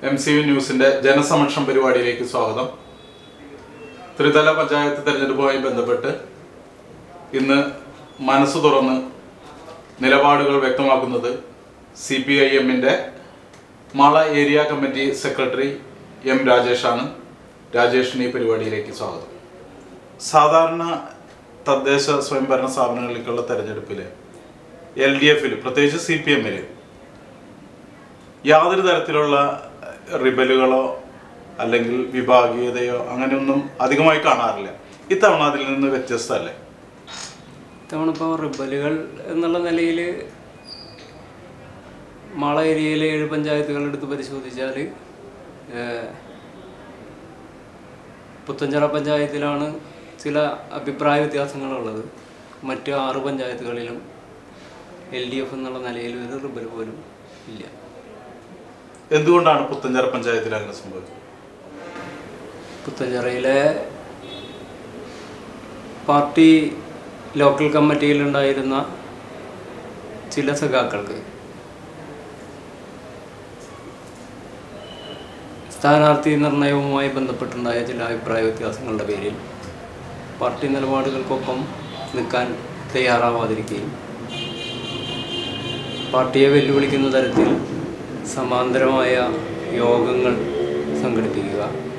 M C U ന്യൂസിന്റെ ജനസമക്ഷം പരിപാടിയിലേക്ക് സ്വാഗതം ത്രിതല പഞ്ചായത്ത് തെരഞ്ഞെടുപ്പുമായി ബന്ധപ്പെട്ട് ഇന്ന് മനസ്സ് തുറന്ന് നിലപാടുകൾ വ്യക്തമാക്കുന്നത് സി പി ഐ എമ്മിൻ്റെ Mala area committee secretary M രാജേഷാണ് രാജേഷിന് ഈ പരിപാടിയിലേക്ക് സ്വാഗതം സാധാരണ തദ്ദേശ സ്വയംഭരണ സ്ഥാപനങ്ങളിലേക്കുള്ള തെരഞ്ഞെടുപ്പിൽ എൽ ഡി എഫിൽ പ്രത്യേകിച്ച് സി പി എമ്മിൽ യാതൊരു തരത്തിലുള്ള റിബലുകളോ അല്ലെങ്കിൽ വിഭാഗീയതയോ അങ്ങനെയൊന്നും അധികമായി കാണാറില്ല ഇത്തവണ അതിൽ നിന്ന് വ്യത്യസ്തമല്ലേ ഇത്തവണ ഇപ്പോൾ റിബലുകൾ എന്നുള്ള നിലയിൽ മാള ഏരിയയിലെ ഏഴ് പഞ്ചായത്തുകൾ എടുത്ത് പരിശോധിച്ചാൽ പുത്തഞ്ചിറ പഞ്ചായത്തിലാണ് ചില അഭിപ്രായ വ്യത്യാസങ്ങളുള്ളത് മറ്റ് ആറ് പഞ്ചായത്തുകളിലും എൽ ഡി എഫ് എന്നുള്ള നിലയിൽ ഒരു റിബൽ പോലും ഇല്ല എന്തുകൊണ്ടാണ് പുത്തഞ്ചിറ പഞ്ചായത്തിൽ അങ്ങനെ സംഭവിച്ചത് പുത്തഞ്ചിറയിലെ പാർട്ടി ലോക്കൽ കമ്മിറ്റിയിലുണ്ടായിരുന്ന ചില സഖാക്കൾക്ക് സ്ഥാനാർത്ഥി നിർണയവുമായി ബന്ധപ്പെട്ടുണ്ടായ ചില അഭിപ്രായ വ്യത്യാസങ്ങളുടെ പേരിൽ പാർട്ടി നിലപാടുകൾക്കൊപ്പം നിൽക്കാൻ തയ്യാറാവാതിരിക്കുകയും പാർട്ടിയെ വെല്ലുവിളിക്കുന്ന തരത്തിൽ സമാന്തരമായ യോഗങ്ങൾ സംഘടിപ്പിക്കുക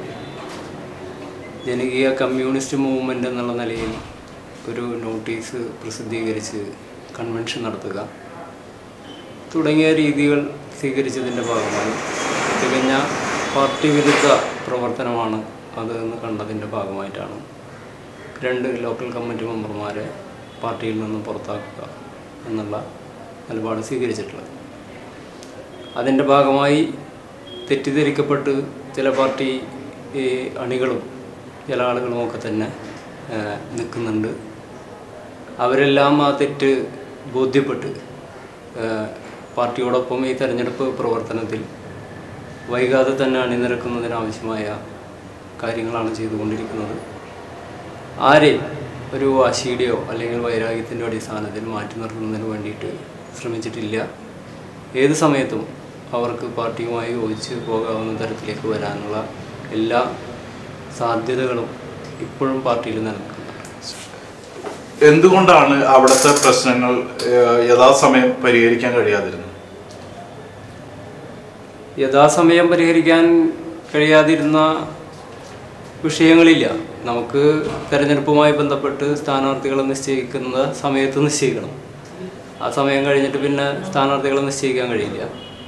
ജനകീയ കമ്മ്യൂണിസ്റ്റ് മൂവ്മെൻ്റ് എന്നുള്ള നിലയിൽ ഒരു നോട്ടീസ് പ്രസിദ്ധീകരിച്ച് കൺവെൻഷൻ നടത്തുക തുടങ്ങിയ രീതികൾ സ്വീകരിച്ചതിൻ്റെ ഭാഗമായി തികഞ്ഞ പാർട്ടി വിരുദ്ധ പ്രവർത്തനമാണ് അത് എന്ന് കണ്ടതിൻ്റെ ഭാഗമായിട്ടാണ് രണ്ട് ലോക്കൽ കമ്മിറ്റി മെമ്പർമാരെ പാർട്ടിയിൽ നിന്നും പുറത്താക്കുക എന്നുള്ള നിലപാട് സ്വീകരിച്ചിട്ടുള്ളത് അതിൻ്റെ ഭാഗമായി തെറ്റിദ്ധരിക്കപ്പെട്ട് ചില പാർട്ടി ഈ അണികളും ചില ആളുകളുമൊക്കെ തന്നെ ആ, നിൽക്കുന്നുണ്ട് അവരെല്ലാം ആ തെറ്റ് ബോധ്യപ്പെട്ട് ആ, പാർട്ടിയോടൊപ്പം ഈ തെരഞ്ഞെടുപ്പ് പ്രവർത്തനത്തിൽ വൈകാതെ തന്നെ അണിനിരക്കുന്നതിനാവശ്യമായ കാര്യങ്ങളാണ് ചെയ്തുകൊണ്ടിരിക്കുന്നത് ആരെയും ഒരു വാശിയുടെയോ അല്ലെങ്കിൽ വൈരാഗ്യത്തിൻ്റെ അടിസ്ഥാനത്തിൽ മാറ്റി നിർത്തുന്നതിന് വേണ്ടിയിട്ട് ശ്രമിച്ചിട്ടില്ല ഏത് സമയത്തും അവർക്ക് പാർട്ടിയുമായി യോജിച്ച് പോകാവുന്ന തരത്തിലേക്ക് വരാനുള്ള എല്ലാ സാധ്യതകളും ഇപ്പോഴും പാർട്ടിയിൽ നിലനിൽക്കുന്നുണ്ട് എന്തുകൊണ്ടാണ് അവിടുത്തെ പ്രശ്നങ്ങൾ ഏഹ്, യഥാസമയം പരിഹരിക്കാൻ കഴിയാതിരുന്നത് യഥാസമയം പരിഹരിക്കാൻ കഴിയാതിരുന്ന വിഷയങ്ങളില്ല നമുക്ക് തെരഞ്ഞെടുപ്പുമായി ബന്ധപ്പെട്ട് സ്ഥാനാർത്ഥികളെ നിശ്ചയിക്കുന്ന സമയത്ത് നിശ്ചയിക്കണം ആ സമയം കഴിഞ്ഞിട്ട് പിന്നെ സ്ഥാനാർത്ഥികളെ നിശ്ചയിക്കാൻ കഴിയില്ല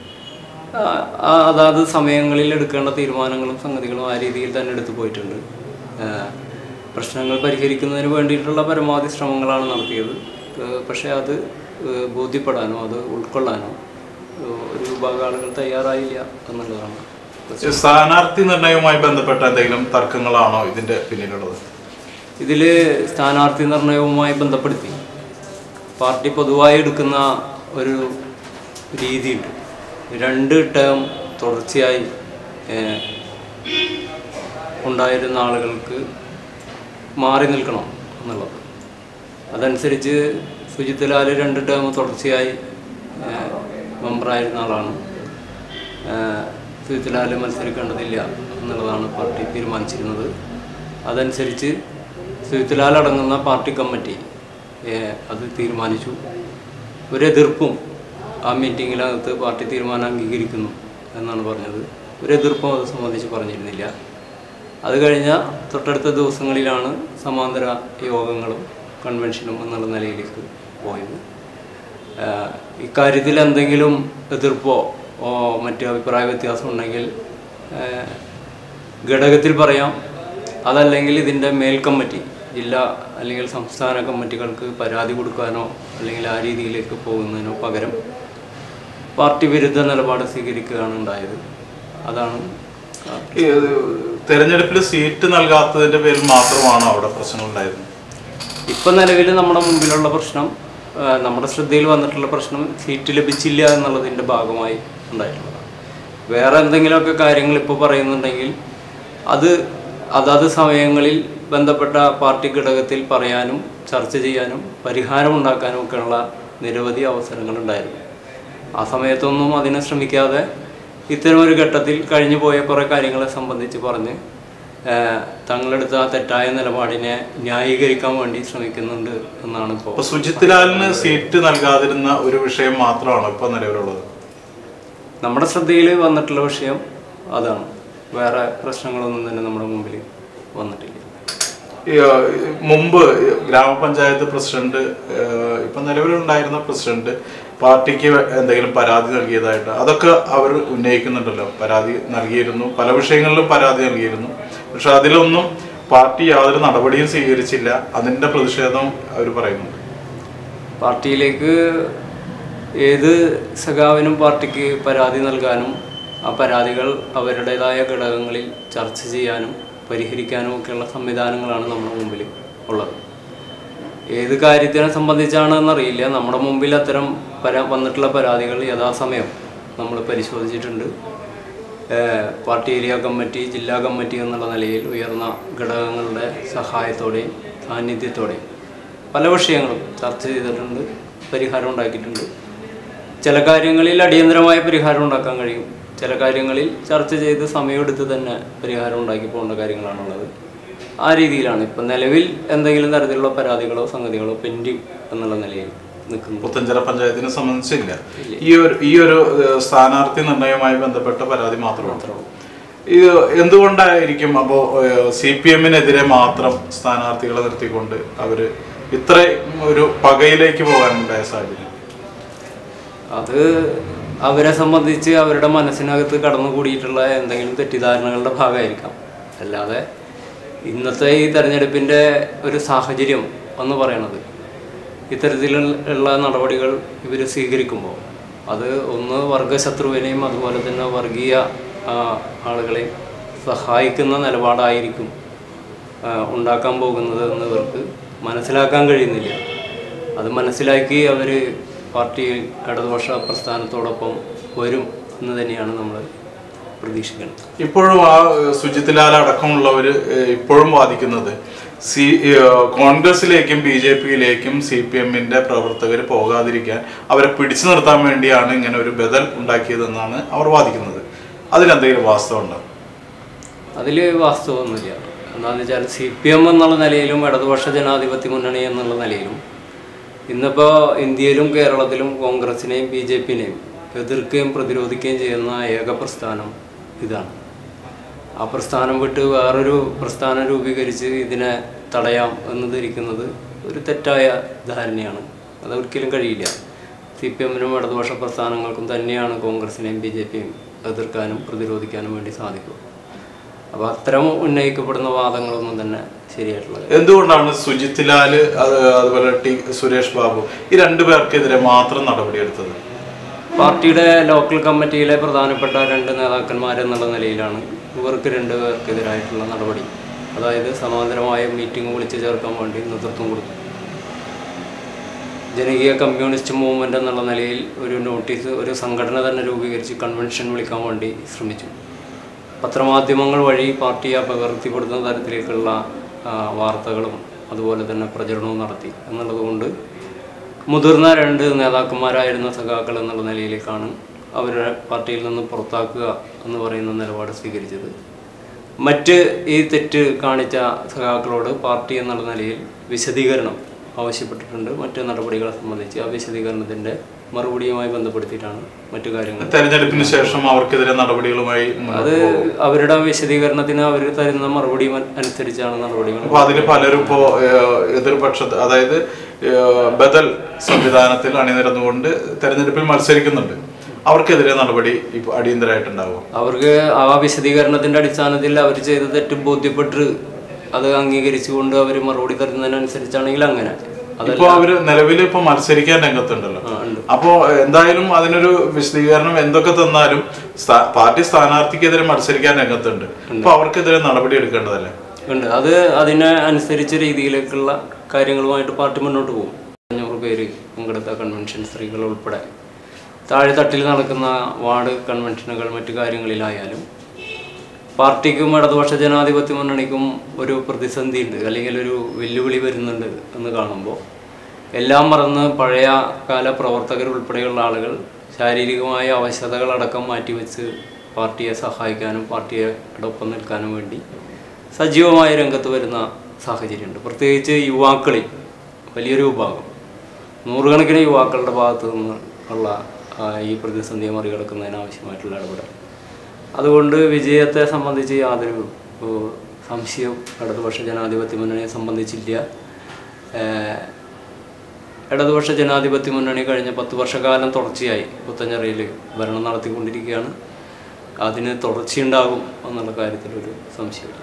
ആ- ആ അതാത് സമയങ്ങളിൽ എടുക്കേണ്ട തീരുമാനങ്ങളും സംഗതികളും ആ രീതിയിൽ തന്നെ എടുത്തു പോയിട്ടുണ്ട് ആ, പ്രശ്നങ്ങൾ പരിഹരിക്കുന്നതിന് വേണ്ടിയിട്ടുള്ള പരമാവധി ശ്രമങ്ങളാണ് നടത്തിയത് ഏഹ് പക്ഷേ അത് ഏഹ് ബോധ്യപ്പെടാനോ അത് ഉൾക്കൊള്ളാനോ ഏഹ് ഒരു വിഭാഗം ആളുകൾ തയ്യാറായില്ല എന്നുള്ളതാണ് ഈ സ്ഥാനാർത്ഥി നിർണയവുമായി ബന്ധപ്പെട്ട എന്തെങ്കിലും തർക്കങ്ങളാണോ ഇതിന്റെ പിന്നിലുള്ളത് ഇതിൽ സ്ഥാനാർത്ഥി നിർണയവുമായി ബന്ധപ്പെടുത്തി പാർട്ടി പൊതുവായി എടുക്കുന്ന ഒരു രീതിയുണ്ട് രണ്ട് ടേം തുടർച്ചയായി ഏഹ്, ഉണ്ടായിരുന്ന ആളുകൾക്ക് മാറി നിൽക്കണം എന്നുള്ളത് അതനുസരിച്ച് സുജിത് ലാൽ രണ്ട് ടേം തുടർച്ചയായി ഏഹ്, മെമ്പറായിരുന്ന ആളാണ് ഏഹ്, സുജിത് ലാൽ മത്സരിക്കേണ്ടതില്ല എന്നുള്ളതാണ് പാർട്ടി തീരുമാനിച്ചിരുന്നത് അതനുസരിച്ച് സുജിത് ലാൽ അടങ്ങുന്ന പാർട്ടി കമ്മിറ്റി ഏഹ്, അത് തീരുമാനിച്ചു ഒരു എതിർപ്പും ആ മീറ്റിങ്ങിനകത്ത് പാർട്ടി തീരുമാനം അംഗീകരിക്കുന്നു എന്നാണ് പറഞ്ഞത് ഒരു എതിർപ്പും അത് സംബന്ധിച്ച് പറഞ്ഞിരുന്നില്ല അത് കഴിഞ്ഞ തൊട്ടടുത്ത ദിവസങ്ങളിലാണ് സമാന്തര യോഗങ്ങളും കൺവെൻഷനും എന്നുള്ള നിലയിലേക്ക് പോയത് ആഹ് ഇക്കാര്യത്തിൽ എന്തെങ്കിലും എതിർപ്പോ ഓ മറ്റു അഭിപ്രായ വ്യത്യാസം ഉണ്ടെങ്കിൽ ആഹ് ഘടകത്തിൽ പറയാം അതല്ലെങ്കിൽ ഇതിൻ്റെ മേൽ കമ്മിറ്റി ജില്ലാ അല്ലെങ്കിൽ സംസ്ഥാന കമ്മിറ്റികൾക്ക് പരാതി കൊടുക്കാനോ അല്ലെങ്കിൽ ആ രീതിയിലേക്ക് പോകുന്നതിനോ പകരം പാർട്ടി വിരുദ്ധ നിലപാട് സ്വീകരിക്കുകയാണ് ഉണ്ടായത് അതാണ് ആ ഈ തെരഞ്ഞെടുപ്പിൽ സീറ്റ് നൽകാത്തതിന്റെ പേരിൽ മാത്രമാണോ അവിടെ പ്രശ്നങ്ങൾ ഉണ്ടായിരുന്നത് ഇപ്പം നിലവിൽ നമ്മുടെ മുമ്പിലുള്ള പ്രശ്നം ആ, നമ്മുടെ ശ്രദ്ധയിൽ വന്നിട്ടുള്ള പ്രശ്നം സീറ്റ് ലഭിച്ചില്ല എന്നുള്ളതിൻ്റെ ഭാഗമായി ഉണ്ടായിട്ടുള്ളതാണ് വേറെ എന്തെങ്കിലുമൊക്കെ കാര്യങ്ങൾ ഇപ്പോൾ പറയുന്നുണ്ടെങ്കിൽ അത് അതാത് സമയങ്ങളിൽ ബന്ധപ്പെട്ട പാർട്ടി ഘടകത്തിൽ പറയാനും ചർച്ച ചെയ്യാനും പരിഹാരം ഉണ്ടാക്കാനും ഒക്കെയുള്ള നിരവധി അവസരങ്ങളുണ്ടായിരുന്നു ആ സമയത്തൊന്നും അതിനെ ശ്രമിക്കാതെ ഇത്തരമൊരു ഘട്ടത്തിൽ കഴിഞ്ഞു പോയ കുറേ കാര്യങ്ങളെ സംബന്ധിച്ച് പറഞ്ഞ് ഏഹ്, തങ്ങളെടുത്ത ആ തെറ്റായ നിലപാടിനെ ന്യായീകരിക്കാൻ വേണ്ടി ശ്രമിക്കുന്നുണ്ട് എന്നാണ് ഇപ്പോൾ അപ്പൊ സുജിത് ലാലിന് സീറ്റ് നൽകാതിരുന്ന ഒരു വിഷയം മാത്രമാണോ ഇപ്പൊ നിലവിലുള്ളത് നമ്മുടെ ശ്രദ്ധയിൽ വന്നിട്ടുള്ള വിഷയം അതാണ് വേറെ പ്രശ്നങ്ങളൊന്നും തന്നെ നമ്മുടെ മുമ്പിൽ വന്നിട്ടില്ല ഈ, ആ, മുമ്പ് ഗ്രാമപഞ്ചായത്ത് പ്രസിഡന്റ് ആ, ഇപ്പൊ നിലവിലുണ്ടായിരുന്ന പ്രസിഡന്റ് പാർട്ടിക്ക് എന്തെങ്കിലും പരാതി നൽകിയതായിട്ട് അതൊക്കെ അവർ ഉന്നയിക്കുന്നുണ്ടല്ലോ പരാതി നൽകിയിരുന്നു പല വിഷയങ്ങളിലും പരാതി നൽകിയിരുന്നു പക്ഷെ അതിലൊന്നും പാർട്ടി യാതൊരു നടപടിയും സ്വീകരിച്ചില്ല അതിന്റെ പ്രതിഷേധം അവർ പറയുന്നുണ്ട് പാർട്ടിയിലേക്ക് ഏത് സഖാവിനും പാർട്ടിക്ക് പരാതി നൽകാനും ആ പരാതികൾ അവരുടേതായ ഘടകങ്ങളിൽ ചർച്ച ചെയ്യാനും പരിഹരിക്കാനും ഒക്കെയുള്ള സംവിധാനങ്ങളാണ് നമ്മുടെ മുമ്പിൽ ഉള്ളത് ഏത് കാര്യത്തിനെ സംബന്ധിച്ചാണെന്നറിയില്ല നമ്മുടെ മുമ്പിൽ അത്തരം പരാ വന്നിട്ടുള്ള പരാതികൾ യഥാസമയം നമ്മൾ പരിശോധിച്ചിട്ടുണ്ട് ഏഹ് പാർട്ടി ഏരിയ കമ്മിറ്റി ജില്ലാ കമ്മിറ്റി എന്നുള്ള നിലയിൽ ഉയർന്ന ഘടകങ്ങളുടെ സഹായത്തോടെയും സാന്നിധ്യത്തോടെയും പല വിഷയങ്ങളും ചർച്ച ചെയ്തിട്ടുണ്ട് പരിഹാരം ഉണ്ടാക്കിയിട്ടുണ്ട് ചില കാര്യങ്ങളിൽ അടിയന്തരമായ പരിഹാരം ഉണ്ടാക്കാൻ കഴിയും ചില കാര്യങ്ങളിൽ ചർച്ച ചെയ്ത് സമയമെടുത്ത് തന്നെ പരിഹാരം ഉണ്ടാക്കി പോകേണ്ട കാര്യങ്ങളാണുള്ളത് ആ രീതിയിലാണ് ഇപ്പം നിലവിൽ എന്തെങ്കിലും തരത്തിലുള്ള പരാതികളോ സംഗതികളോ പെൻഡിങ് എന്നുള്ള നിലയിൽ നിൽക്കുന്നു പുത്തഞ്ചിറ പഞ്ചായത്തിനെ സംബന്ധിച്ചില്ല ഈ ഒരു ഈ ഒരു ഏഹ്, സ്ഥാനാർത്ഥി നിർണയവുമായി ബന്ധപ്പെട്ട പരാതി മാത്രമാണ് ഇത് എന്തുകൊണ്ടായിരിക്കും അപ്പോൾ സി പി എമ്മിനെതിരെ മാത്രം സ്ഥാനാർത്ഥികളെ നിർത്തിക്കൊണ്ട് അവര് ഇത്രയും ഒരു പകയിലേക്ക് പോകാനുണ്ടായ സാഹചര്യം അത് അവരെ സംബന്ധിച്ച് അവരുടെ മനസ്സിനകത്ത് കടന്നുകൂടിയിട്ടുള്ള എന്തെങ്കിലും തെറ്റിദ്ധാരണകളുടെ ഭാഗമായിരിക്കാം അല്ലാതെ ഇന്നത്തെ ഈ തെരഞ്ഞെടുപ്പിൻ്റെ ഒരു സാഹചര്യം എന്ന് പറയണത് ഇത്തരത്തിലുള്ള നടപടികൾ ഇവർ സ്വീകരിക്കുമ്പോൾ അത് ഒന്ന് വർഗശത്രുവിനെയും അതുപോലെ തന്നെ വർഗീയ ആ, ആളുകളെയും സഹായിക്കുന്ന നിലപാടായിരിക്കും ആ, ഉണ്ടാക്കാൻ പോകുന്നത് എന്ന് ഇവർക്ക് മനസ്സിലാക്കാൻ കഴിയുന്നില്ല അത് മനസ്സിലാക്കി അവർ പാർട്ടി ഇടതുപക്ഷ പ്രസ്ഥാനത്തോടൊപ്പം വരും എന്ന് തന്നെയാണ് നമ്മൾ പ്രതീക്ഷിക്കുന്നത് ഇപ്പോഴും ആ ഏഹ്, സുജിത് ലാൽ അടക്കമുള്ളവര് ഏഹ്, ഇപ്പോഴും വാദിക്കുന്നത് സി ഏഹ്, കോൺഗ്രസിലേക്കും ബി ജെ പിയിലേക്കും സി പി എമ്മിന്റെ പ്രവർത്തകർ പോകാതിരിക്കാൻ അവരെ പിടിച്ചു നിർത്താൻ വേണ്ടിയാണ് ഇങ്ങനെ ഒരു ബദൽ ഉണ്ടാക്കിയതെന്നാണ് അവർ വാദിക്കുന്നത് അതിലെന്തെങ്കിലും വാസ്തവം ഉണ്ടോ അതിൽ വാസ്തവമൊന്നുമില്ല എന്താണെന്ന് വെച്ചാൽ സി പി എം എന്നുള്ള നിലയിലും ഇടതുപക്ഷ ജനാധിപത്യ മുന്നണി എന്നുള്ള നിലയിലും ഇന്നിപ്പോൾ ഇന്ത്യയിലും കേരളത്തിലും കോൺഗ്രസിനെയും ബി ജെ പിനെയും എതിർക്കുകയും പ്രതിരോധിക്കുകയും ചെയ്യുന്ന ഏക പ്രസ്ഥാനം ഇതാണ് ആ പ്രസ്ഥാനം വിട്ട് വേറൊരു പ്രസ്ഥാനം രൂപീകരിച്ച് ഇതിനെ തടയാം എന്ന് ധരിക്കുന്നത് ഒരു തെറ്റായ ധാരണയാണ് അതൊരിക്കലും കഴിയില്ല സി പി എമ്മിനും ഇടതുപക്ഷ പ്രസ്ഥാനങ്ങൾക്കും തന്നെയാണ് കോൺഗ്രസിനെയും ബി ജെ പിയും എതിർക്കാനും പ്രതിരോധിക്കാനും വേണ്ടി സാധിക്കുക അപ്പോൾ അത്തരം ഉന്നയിക്കപ്പെടുന്ന വാദങ്ങളൊന്നും തന്നെ ശരിയായിട്ടുള്ളത് എന്തുകൊണ്ടാണ് സുജിത് ലാല് അത് അതുപോലെ ടി സുരേഷ് ബാബു ഈ രണ്ടു പേർക്കെതിരെ മാത്രം നടപടിയെടുത്തത് പാർട്ടിയുടെ ലോക്കൽ കമ്മിറ്റിയിലെ പ്രധാനപ്പെട്ട രണ്ട് നേതാക്കന്മാരെന്നുള്ള നിലയിലാണ് ഇവർക്ക് രണ്ട് പേർക്കെതിരായിട്ടുള്ള നടപടി അതായത് സമാന്തരമായ മീറ്റിംഗ് വിളിച്ചു ചേർക്കാൻ വേണ്ടി നേതൃത്വം കൊടുത്തു ജനകീയ കമ്മ്യൂണിസ്റ്റ് മൂവ്മെൻ്റ് എന്നുള്ള നിലയിൽ ഒരു നോട്ടീസ് ഒരു സംഘടന തന്നെ രൂപീകരിച്ച് കൺവെൻഷൻ വിളിക്കാൻ വേണ്ടി ശ്രമിച്ചു പത്രമാധ്യമങ്ങൾ വഴി പാർട്ടിയെ അപകീർത്തിപ്പെടുത്തുന്ന തരത്തിലേക്കുള്ള ആ, വാർത്തകളും അതുപോലെ തന്നെ പ്രചരണവും നടത്തി എന്നുള്ളത് കൊണ്ട് മുതിർന്ന രണ്ട് നേതാക്കന്മാരായിരുന്ന സഖാക്കൾ എന്നുള്ള നിലയിലേക്കാണ് അവരെ പാർട്ടിയിൽ നിന്ന് പുറത്താക്കുക എന്ന് പറയുന്ന നിലപാട് സ്വീകരിച്ചത് മറ്റ് ഈ തെറ്റ് കാണിച്ച സഖാക്കളോട് പാർട്ടി എന്നുള്ള നിലയിൽ വിശദീകരണം ആവശ്യപ്പെട്ടിട്ടുണ്ട് മറ്റ് നടപടികളെ സംബന്ധിച്ച് ആ വിശദീകരണത്തിൻ്റെ മറുപടിയുമായി ബന്ധപ്പെടുത്തിയിട്ടാണ് മറ്റു കാര്യങ്ങൾ തെരഞ്ഞെടുപ്പിന് ശേഷം അവർക്കെതിരെ നടപടികളുമായി മുന്നോട്ട് അത് അവരുടെ വിശദീകരണത്തിന് അവർ തരുന്ന മറുപടി അനുസരിച്ചാണ് നടപടികൾ അപ്പൊ അതിൽ പലരും ഇപ്പോ ഏഹ്, എതിർപക്ഷത്ത് അതായത് ഏഹ്, ബദൽ സംവിധാനത്തിൽ അണിനിരന്നുകൊണ്ട് തെരഞ്ഞെടുപ്പിൽ മത്സരിക്കുന്നുണ്ട് അവർക്കെതിരെ നടപടി ഇപ്പൊ അടിയന്തരമായിട്ടുണ്ടാവും അവർക്ക് ആ വിശദീകരണത്തിന്റെ അടിസ്ഥാനത്തിൽ അവർ ചെയ്ത തെറ്റ് ബോധ്യപ്പെട്ട് അത് അംഗീകരിച്ചുകൊണ്ട് അവർ മറുപടി തരുന്നതിനനുസരിച്ചാണെങ്കിൽ അങ്ങനെ അത് ഇപ്പൊ അവര് നിലവിൽ ഇപ്പൊ മത്സരിക്കാൻ രംഗത്തുണ്ടല്ലോ ആ, ഉണ്ട് അപ്പോ എന്തായാലും അതിനൊരു വിശദീകരണം എന്തൊക്കെ തന്നാലും സ്ഥാ- പാർട്ടി സ്ഥാനാർത്ഥിക്കെതിരെ മത്സരിക്കാൻ രംഗത്തുണ്ട് അപ്പൊ അവർക്കെതിരെ നടപടി എടുക്കേണ്ടതല്ലേ ഉണ്ട് അത് അതിനെ അനുസരിച്ച രീതിയിലേക്കുള്ള കാര്യങ്ങളുമായിട്ട് പാർട്ടി മുന്നോട്ട് പോകും അഞ്ഞൂറ് പേര് പങ്കെടുത്ത കൺവെൻഷൻ സ്ത്രീകൾ ഉൾപ്പെടെ താഴെ തട്ടിൽ നടക്കുന്ന വാർഡ് കൺവെൻഷനുകൾ മറ്റു കാര്യങ്ങളിലായാലും പാർട്ടിക്കും ഇടതുപക്ഷ ജനാധിപത്യ മുന്നണിക്കും ഒരു പ്രതിസന്ധി ഉണ്ട് അല്ലെങ്കിൽ ഒരു വെല്ലുവിളി വരുന്നുണ്ട് എന്ന് കാണുമ്പോൾ എല്ലാം മറന്ന് പഴയ കാല പ്രവർത്തകർ ഉൾപ്പെടെയുള്ള ആളുകൾ ശാരീരികമായ അവശതകളടക്കം മാറ്റിവെച്ച് പാർട്ടിയെ സഹായിക്കാനും പാർട്ടിയുടെ ഒപ്പം നിൽക്കാനും വേണ്ടി സജീവമായ രംഗത്ത് വരുന്ന സാഹചര്യമുണ്ട് പ്രത്യേകിച്ച് യുവാക്കളിൽ വലിയൊരു വിഭാഗം നൂറുകണക്കിന് യുവാക്കളുടെ ഭാഗത്തു നിന്ന് ഉള്ള ആ, ഈ പ്രതിസന്ധിയെ മറികടക്കുന്നതിന് ആവശ്യമായിട്ടുള്ള ഇടപെടൽ അതുകൊണ്ട് വിജയത്തെ സംബന്ധിച്ച് യാതൊരു ഏഹ്, സംശയവും ഇടതുപക്ഷ ജനാധിപത്യ മുന്നണിയെ സംബന്ധിച്ചില്ല ഏഹ്, ഇടതുപക്ഷ ജനാധിപത്യ മുന്നണി കഴിഞ്ഞ പത്ത് വർഷക്കാലം തുടർച്ചയായി പുത്തഞ്ഞറയിൽ ഭരണം നടത്തിക്കൊണ്ടിരിക്കുകയാണ് അതിന് തുടർച്ചയുണ്ടാകും എന്നുള്ള കാര്യത്തിൽ ഒരു സംശയമില്ല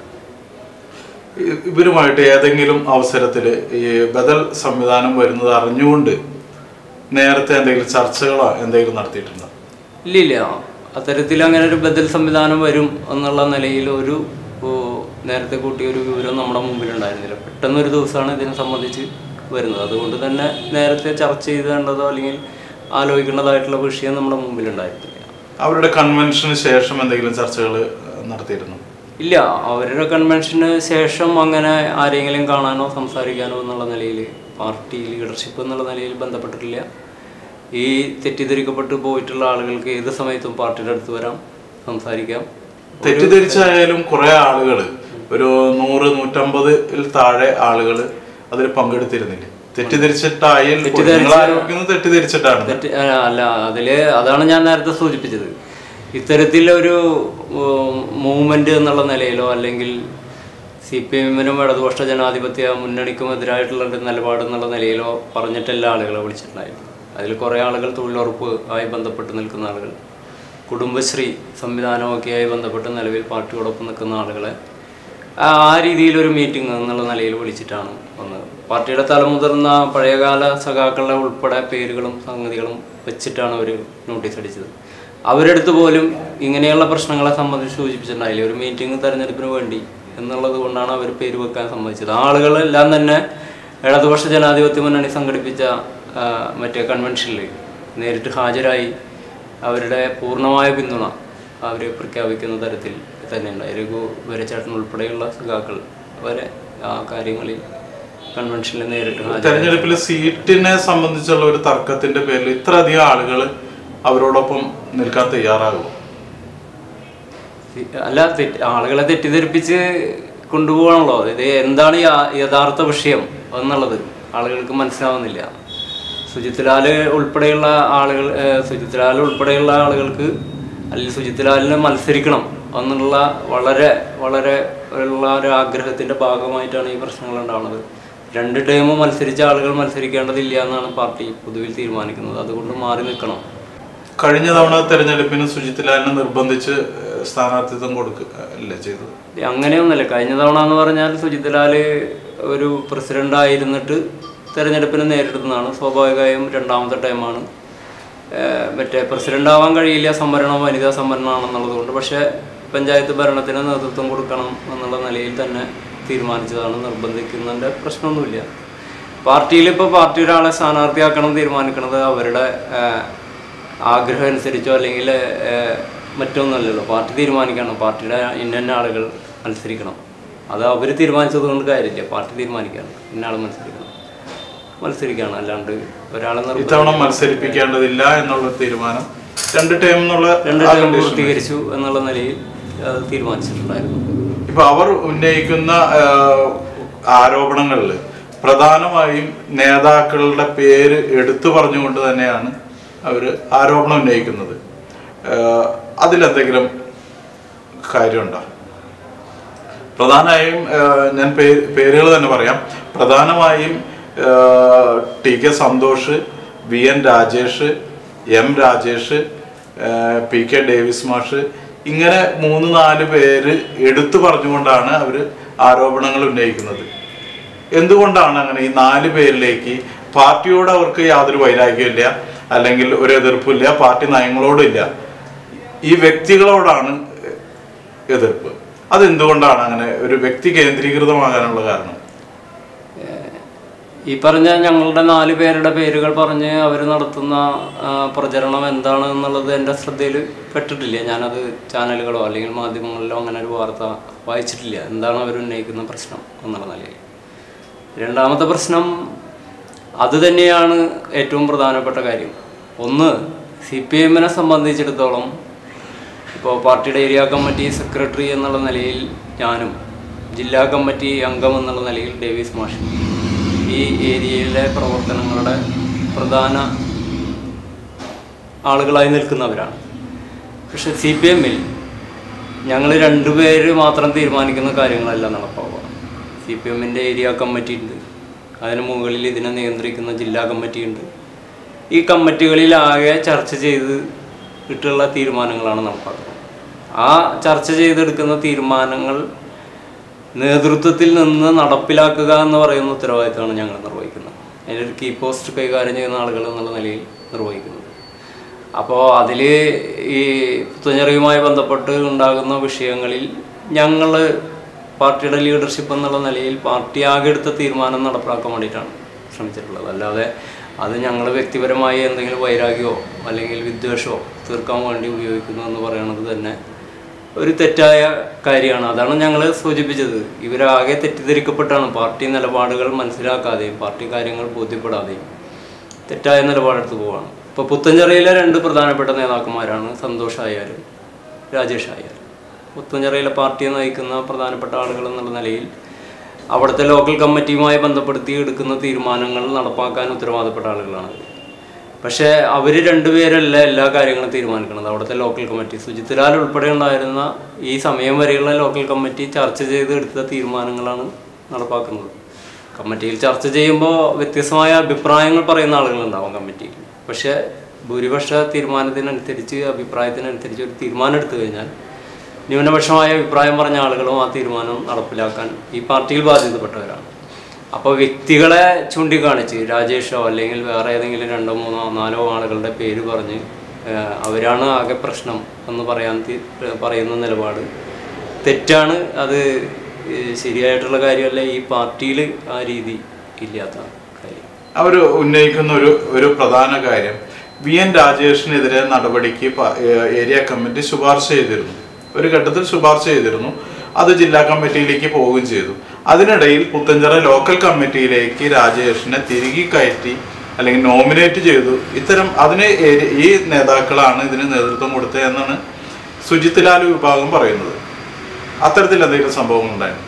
ഇ- ഇവരുമായിട്ട് ഏതെങ്കിലും അവസരത്തിൽ ഈ ബദൽ സംവിധാനം വരുന്നത് അറിഞ്ഞുകൊണ്ട് നേരത്തെ എന്തെങ്കിലും ചർച്ചകളോ എന്തെങ്കിലും നടത്തിയിട്ടുണ്ടോ ഇല്ലില്ല അത്തരത്തിൽ അങ്ങനെ ഒരു ബദൽ സംവിധാനം വരും എന്നുള്ള നിലയിൽ ഒരു ഓ, നേരത്തെ കൂട്ടിയ ഒരു വിവരം നമ്മുടെ മുമ്പിലുണ്ടായിരുന്നില്ല പെട്ടെന്ന് ഒരു ദിവസമാണ് ഇതിനെ സംബന്ധിച്ച് വരുന്നത് അതുകൊണ്ട് തന്നെ നേരത്തെ ചർച്ച ചെയ്തേണ്ടതോ അല്ലെങ്കിൽ ആലോചിക്കേണ്ടതായിട്ടുള്ള വിഷയം നമ്മുടെ മുമ്പിലുണ്ടായിരുന്നില്ല അവരുടെ കൺവെൻഷന് ശേഷം എന്തെങ്കിലും ചർച്ചകൾ നടത്തിയിരുന്നു ഇല്ല അവരുടെ കൺവെൻഷന് ശേഷം അങ്ങനെ ആരെങ്കിലും കാണാനോ സംസാരിക്കാനോ എന്നുള്ള നിലയിൽ പാർട്ടി ലീഡർഷിപ്പ് എന്നുള്ള നിലയിൽ ബന്ധപ്പെട്ടിട്ടില്ല ഈ തെറ്റിദ്ധരിക്കപ്പെട്ട് പോയിട്ടുള്ള ആളുകൾക്ക് ഏത് സമയത്തും പാർട്ടിയുടെ അടുത്ത് വരാം സംസാരിക്കാം തെറ്റിദ്ധരിച്ചായാലും കുറെ ആളുകൾ ഒരു നൂറ് നൂറ്റമ്പതിൽ താഴെ ആളുകൾ അതിൽ പങ്കെടുത്തിരുന്നില്ലേ തെറ്റിദ്ധരിച്ചിട്ടായാലും പോലും. നിങ്ങൾ ആരോപിക്കുന്നത് തെറ്റിദ്ധരിച്ചിട്ടാണ് തെറ്റ് ആ, അല്ല അതില് അതാണ് ഞാൻ നേരത്തെ സൂചിപ്പിച്ചത് ഇത്തരത്തിലൊരു മൂവ്മെന്റ് എന്നുള്ള നിലയിലോ അല്ലെങ്കിൽ സി പി എമ്മിനും ഇടതുപക്ഷ ജനാധിപത്യ മുന്നണിക്കും എതിരായിട്ടുള്ള ഒരു നിലപാട് എന്നുള്ള നിലയിലോ പറഞ്ഞിട്ടല്ല ആളുകളെ വിളിച്ചിട്ടുണ്ടായിരുന്നു അതിൽ കുറേ ആളുകൾ തൊഴിലുറപ്പ് ആയി ബന്ധപ്പെട്ട് നിൽക്കുന്ന ആളുകൾ കുടുംബശ്രീ സംവിധാനമൊക്കെയായി ബന്ധപ്പെട്ട് നിലവിൽ പാർട്ടിയോടൊപ്പം നിൽക്കുന്ന ആളുകളെ ആ ആ രീതിയിലൊരു മീറ്റിംഗ് എന്നുള്ള നിലയിൽ വിളിച്ചിട്ടാണ് വന്നത് പാർട്ടിയുടെ തലമുതിർന്ന പഴയകാല സഖാക്കളുടെ ഉൾപ്പെടെ പേരുകളും സംഗതികളും വെച്ചിട്ടാണ് അവർ നോട്ടീസ് അടിച്ചത് അവരെടുത്ത് പോലും ഇങ്ങനെയുള്ള പ്രശ്നങ്ങളെ സംബന്ധിച്ച് സൂചിപ്പിച്ചിട്ടുണ്ടായില്ല ഒരു മീറ്റിംഗ് തെരഞ്ഞെടുപ്പിന് വേണ്ടി എന്നുള്ളത് കൊണ്ടാണ് അവർ പേര് വെക്കാൻ സമ്മതിച്ചത് ആളുകളെല്ലാം തന്നെ ഇടതുപക്ഷ ജനാധിപത്യ മുന്നണി സംഘടിപ്പിച്ച ആ, മറ്റേ കൺവെൻഷനിൽ നേരിട്ട് ഹാജരായി അവരുടെ പൂർണ്ണമായ പിന്തുണ അവർ പ്രഖ്യാപിക്കുന്ന തരത്തിൽ തന്നെ ഉണ്ടായി രഘു വരച്ചേട്ടൻ ഉൾപ്പെടെയുള്ള സഖാക്കൾ വരെ ആ കാര്യങ്ങളിൽ കൺവെൻഷനിൽ നേരിട്ട് ഹാജരായി തെരഞ്ഞെടുപ്പിൽ സീറ്റിനെ സംബന്ധിച്ചുള്ള ഒരു തർക്കത്തിന്റെ പേരിൽ ഇത്ര അധികം ആളുകൾ അവരോടൊപ്പം നിൽക്കാൻ തയ്യാറാകുമോ അല്ല തെറ്റ് ആളുകളെ തെറ്റിദ്ധരിപ്പിച്ച് കൊണ്ടുപോകണല്ലോ ഇത് എന്താണ് യാ- യഥാർത്ഥ വിഷയം എന്നുള്ളത് ആളുകൾക്ക് മനസ്സിലാവുന്നില്ല സുജിത് ലാൽ ഉൾപ്പെടെയുള്ള ആളുകൾ ഏഹ്, സുജിത് ലാൽ ഉൾപ്പെടെയുള്ള ആളുകൾക്ക് അല്ലെങ്കിൽ സുജിത് ലാലിനെ മത്സരിക്കണം എന്നുള്ള വളരെ വളരെ ഉള്ള ഒരു ആഗ്രഹത്തിന്റെ ഭാഗമായിട്ടാണ് ഈ പ്രശ്നങ്ങൾ ഉണ്ടാവുന്നത് രണ്ട് ടൈം മത്സരിച്ച ആളുകൾ മത്സരിക്കേണ്ടതില്ല എന്നാണ് പാർട്ടി പൊതുവിൽ തീരുമാനിക്കുന്നത് അതുകൊണ്ട് മാറി നിൽക്കണം കഴിഞ്ഞ തവണ തെരഞ്ഞെടുപ്പിന് സുജിത് ലാലിനെ നിർബന്ധിച്ച് ഏഹ്, സ്ഥാനാർത്ഥിത്വം കൊടുക്കുക അല്ലേ ചെയ്തത് അങ്ങനെയൊന്നുമല്ല കഴിഞ്ഞ തവണ എന്ന് പറഞ്ഞാൽ സുജിത് ലാല് ഒരു പ്രസിഡന്റ് ആയിരുന്നിട്ട് തെരഞ്ഞെടുപ്പിനെ നേരിടുന്നതാണ് സ്വാഭാവികമായും രണ്ടാമത്തെ ടൈമാണ് ഏഹ് മറ്റേ പ്രസിഡന്റ് ആവാൻ കഴിയില്ല സംവരണം വനിതാ സംവരണമാണെന്നുള്ളത് കൊണ്ട് പക്ഷേ പഞ്ചായത്ത് ഭരണത്തിന് നേതൃത്വം കൊടുക്കണം എന്നുള്ള നിലയിൽ തന്നെ തീരുമാനിച്ചതാണ് നിർബന്ധിക്കുന്നതിൻ്റെ പ്രശ്നമൊന്നുമില്ല പാർട്ടിയിൽ ഇപ്പോൾ പാർട്ടി ഒരാളെ സ്ഥാനാർത്ഥിയാക്കണം തീരുമാനിക്കുന്നത് അവരുടെ ഏഹ്, ആഗ്രഹം അനുസരിച്ചോ അല്ലെങ്കിൽ ഏഹ്, മറ്റൊന്നുമല്ലല്ലോ പാർട്ടി തീരുമാനിക്കണം പാർട്ടിയുടെ ഇന്ന ഇന്ന ആളുകൾ മത്സരിക്കണം അത് അവർ തീരുമാനിച്ചത് കൊണ്ട് കാര്യമില്ല പാർട്ടി തീരുമാനിക്കുകയാണ് ഇന്ന ആൾ മത്സരിക്കണം മത്സരിക്കുകയാണ് അല്ലാണ്ട് ഒരാളെ നിർബ- ഇത്തവണ മത്സരിപ്പിക്കേണ്ടതില്ല എന്നുള്ള തീരുമാനം രണ്ട് ടൈം എന്നുള്ള രണ്ട് ആ ടേം condition. പൂർത്തീകരിച്ചു എന്നുള്ള നിലയിൽ അത് തീരുമാനിച്ചിട്ടുണ്ടായിരുന്നു ഇപ്പൊ അവർ ഉന്നയിക്കുന്ന ആരോപണങ്ങളിൽ പ്രധാനമായും നേതാക്കളുടെ പേര് എടുത്തു പറഞ്ഞുകൊണ്ട് തന്നെയാണ് അവർ ആരോപണം ഉന്നയിക്കുന്നത് ആഹ് അതിലെന്തെങ്കിലും കാര്യമുണ്ടോ പ്രധാനമായും ആഹ് ഞാൻ പേര് പേരുകൾ തന്നെ പറയാം പ്രധാനമായും ആഹ് T K Santosh V N Rajesh M Rajesh ആഹ് പി കെ ഡേവിസ് മാഷ് ഇങ്ങനെ മൂന്ന് നാല് പേര് എടുത്തു പറഞ്ഞുകൊണ്ടാണ് അവർ ആരോപണങ്ങൾ ഉന്നയിക്കുന്നത് എന്തുകൊണ്ടാണ് അങ്ങനെ ഈ നാല് പേരിലേക്ക് പാർട്ടിയോട് അവർക്ക് യാതൊരു വൈരാഗ്യമില്ല അല്ലെങ്കിൽ ഒരു എതിർപ്പില്ല പാർട്ടി നയങ്ങളോടില്ല ഈ വ്യക്തികളോടാണ് എതിർപ്പ് അതെന്തുകൊണ്ടാണ് അങ്ങനെ ഒരു വ്യക്തി കേന്ദ്രീകൃതമാകാനുള്ള കാരണം ഈ പറഞ്ഞ ഞങ്ങളുടെ നാല് പേരുടെ പേരുകൾ പറഞ്ഞ് അവർ നടത്തുന്ന ആ, പ്രചരണം എന്താണ് എന്നുള്ളത് എൻ്റെ ശ്രദ്ധയിൽ പെട്ടിട്ടില്ല ഞാനത് ചാനലുകളോ അല്ലെങ്കിൽ മാധ്യമങ്ങളിലോ അങ്ങനെ ഒരു വാർത്ത വായിച്ചിട്ടില്ല എന്താണ് അവർ ഉന്നയിക്കുന്ന പ്രശ്നം എന്നുള്ള നിലയിൽ രണ്ടാമത്തെ പ്രശ്നം അത് തന്നെയാണ് ഏറ്റവും പ്രധാനപ്പെട്ട കാര്യം ഒന്ന് സി പി എമ്മിനെ സംബന്ധിച്ചിടത്തോളം ഇപ്പോൾ പാർട്ടിയുടെ ഏരിയ കമ്മിറ്റി സെക്രട്ടറി എന്നുള്ള നിലയിൽ ഞാനും ജില്ലാ കമ്മിറ്റി അംഗം എന്നുള്ള നിലയിൽ ഡേവിസ് മാഷ് ഈ ഏരിയയിലെ പ്രവർത്തനങ്ങളുടെ പ്രധാന ആളുകളായി നിൽക്കുന്നവരാണ് പക്ഷെ സി പി എമ്മിൽ ഞങ്ങൾ രണ്ടുപേര് മാത്രം തീരുമാനിക്കുന്ന കാര്യങ്ങളല്ല നടപ്പാവുക സി പി എമ്മിൻ്റെ ഏരിയ കമ്മിറ്റി ഉണ്ട് അതിന് മുകളിൽ ഇതിനെ നിയന്ത്രിക്കുന്ന ജില്ലാ കമ്മിറ്റി ഉണ്ട് ഈ കമ്മിറ്റികളിലാകെ ചർച്ച ചെയ്ത് ഇട്ടുള്ള തീരുമാനങ്ങളാണ് നടപ്പാക്കുന്നത് ആ ചർച്ച ചെയ്തെടുക്കുന്ന തീരുമാനങ്ങൾ നേതൃത്വത്തിൽ നിന്ന് നടപ്പിലാക്കുക എന്ന് പറയുന്ന ഉത്തരവാദിത്തമാണ് ഞങ്ങൾ നിർവഹിക്കുന്നത് അതിലൊരു കീ പോസ്റ്റ് കൈകാര്യം ചെയ്യുന്ന ആളുകൾ എന്നുള്ള നിലയിൽ നിർവഹിക്കുന്നത് അപ്പോൾ അതിൽ ഈ പുത്തഞ്ഞറിയുമായി ബന്ധപ്പെട്ട് ഉണ്ടാകുന്ന വിഷയങ്ങളിൽ ഞങ്ങൾ പാർട്ടിയുടെ ലീഡർഷിപ്പ് എന്നുള്ള നിലയിൽ പാർട്ടി ആകെ എടുത്ത തീരുമാനം നടപ്പിലാക്കാൻ വേണ്ടിയിട്ടാണ് ശ്രമിച്ചിട്ടുള്ളത് അല്ലാതെ അത് ഞങ്ങൾ വ്യക്തിപരമായി എന്തെങ്കിലും വൈരാഗ്യമോ അല്ലെങ്കിൽ വിദ്വേഷമോ തീർക്കാൻ വേണ്ടി ഉപയോഗിക്കുന്നു എന്ന് പറയുന്നത് തന്നെ ഒരു തെറ്റായ കാര്യമാണ് അതാണ് ഞങ്ങൾ സൂചിപ്പിച്ചത് ഇവരാകെ തെറ്റിദ്ധരിക്കപ്പെട്ടാണ് പാർട്ടി നിലപാടുകൾ മനസ്സിലാക്കാതെയും പാർട്ടി കാര്യങ്ങൾ ബോധ്യപ്പെടാതെയും തെറ്റായ നിലപാടെടുത്ത് പോവാണ് ഇപ്പോൾ പുത്തഞ്ചിറയിലെ രണ്ട് പ്രധാനപ്പെട്ട നേതാക്കന്മാരാണ് സന്തോഷ് ആയാലും രാജേഷ് ആയാലും പുത്തഞ്ചിറയിലെ പാർട്ടിയെ നയിക്കുന്ന പ്രധാനപ്പെട്ട ആളുകൾ എന്നുള്ള നിലയിൽ അവിടുത്തെ ലോക്കൽ കമ്മിറ്റിയുമായി ബന്ധപ്പെടുത്തി എടുക്കുന്ന തീരുമാനങ്ങൾ നടപ്പാക്കാൻ ഉത്തരവാദപ്പെട്ട ആളുകളാണ് അവർ. പക്ഷേ അവർ രണ്ടുപേരല്ല എല്ലാ കാര്യങ്ങളും തീരുമാനിക്കുന്നത് അവിടുത്തെ ലോക്കൽ കമ്മിറ്റി സുജിത് ലാൽ ഉൾപ്പെടെ ഉണ്ടായിരുന്ന ഈ സമയം വരെയുള്ള ലോക്കൽ കമ്മിറ്റി ചർച്ച ചെയ്ത് എടുത്ത തീരുമാനങ്ങളാണ് നടപ്പാക്കുന്നത് കമ്മിറ്റിയിൽ ചർച്ച ചെയ്യുമ്പോൾ വ്യത്യസ്തമായ അഭിപ്രായങ്ങൾ പറയുന്ന ആളുകളുണ്ടാവും കമ്മിറ്റിയിൽ പക്ഷേ ഭൂരിപക്ഷ തീരുമാനത്തിനനുസരിച്ച് അഭിപ്രായത്തിനനുസരിച്ച് ഒരു തീരുമാനം എടുത്തു കഴിഞ്ഞാൽ ന്യൂനപക്ഷമായ അഭിപ്രായം പറഞ്ഞ ആളുകളും ആ തീരുമാനം നടപ്പിലാക്കാൻ ഈ പാർട്ടിയിൽ ബാധ്യതപ്പെട്ടവരാണ് അപ്പോൾ വ്യക്തികളെ ചൂണ്ടിക്കാണിച്ച് രാജേഷോ അല്ലെങ്കിൽ വേറെ ഏതെങ്കിലും രണ്ടോ മൂന്നോ നാലോ ആളുകളുടെ പേര് പറഞ്ഞ് ഏഹ്, അവരാണ് ആകെ പ്രശ്നം എന്ന് പറയാൻ തി- പറയുന്ന നിലപാട് തെറ്റാണ് അത് ഏഹ്, ശരിയായിട്ടുള്ള കാര്യമല്ല ഈ പാർട്ടിയിൽ ആ രീതി ഇല്ലാത്ത കാര്യം അവർ ഉന്നയിക്കുന്ന ഒരു ഒരു പ്രധാന കാര്യം വി എൻ രാജേഷിനെതിരെ നടപടിക്ക് പ- ഏ- ഏരിയ കമ്മിറ്റി ശുപാർശ ചെയ്തിരുന്നു ഒരു ഘട്ടത്തിൽ ശുപാർശ ചെയ്തിരുന്നു അത് ജില്ലാ കമ്മിറ്റിയിലേക്ക് പോവുകയും ചെയ്തു അതിനിടയിൽ പുത്തഞ്ചിറ ലോക്കൽ കമ്മിറ്റിയിലേക്ക് രാജേഷിനെ തിരികെ കയറ്റി അല്ലെങ്കിൽ നോമിനേറ്റ് ചെയ്തു ഇത്തരം അതിന് ഏരി- ഈ നേതാക്കളാണ് ഇതിന് നേതൃത്വം കൊടുത്തത് എന്നാണ് സുജിത് ലാൽ വിഭാഗം പറയുന്നത് അത്തരത്തിൽ എന്തെങ്കിലും സംഭവങ്ങൾ ഉണ്ടായിരുന്നു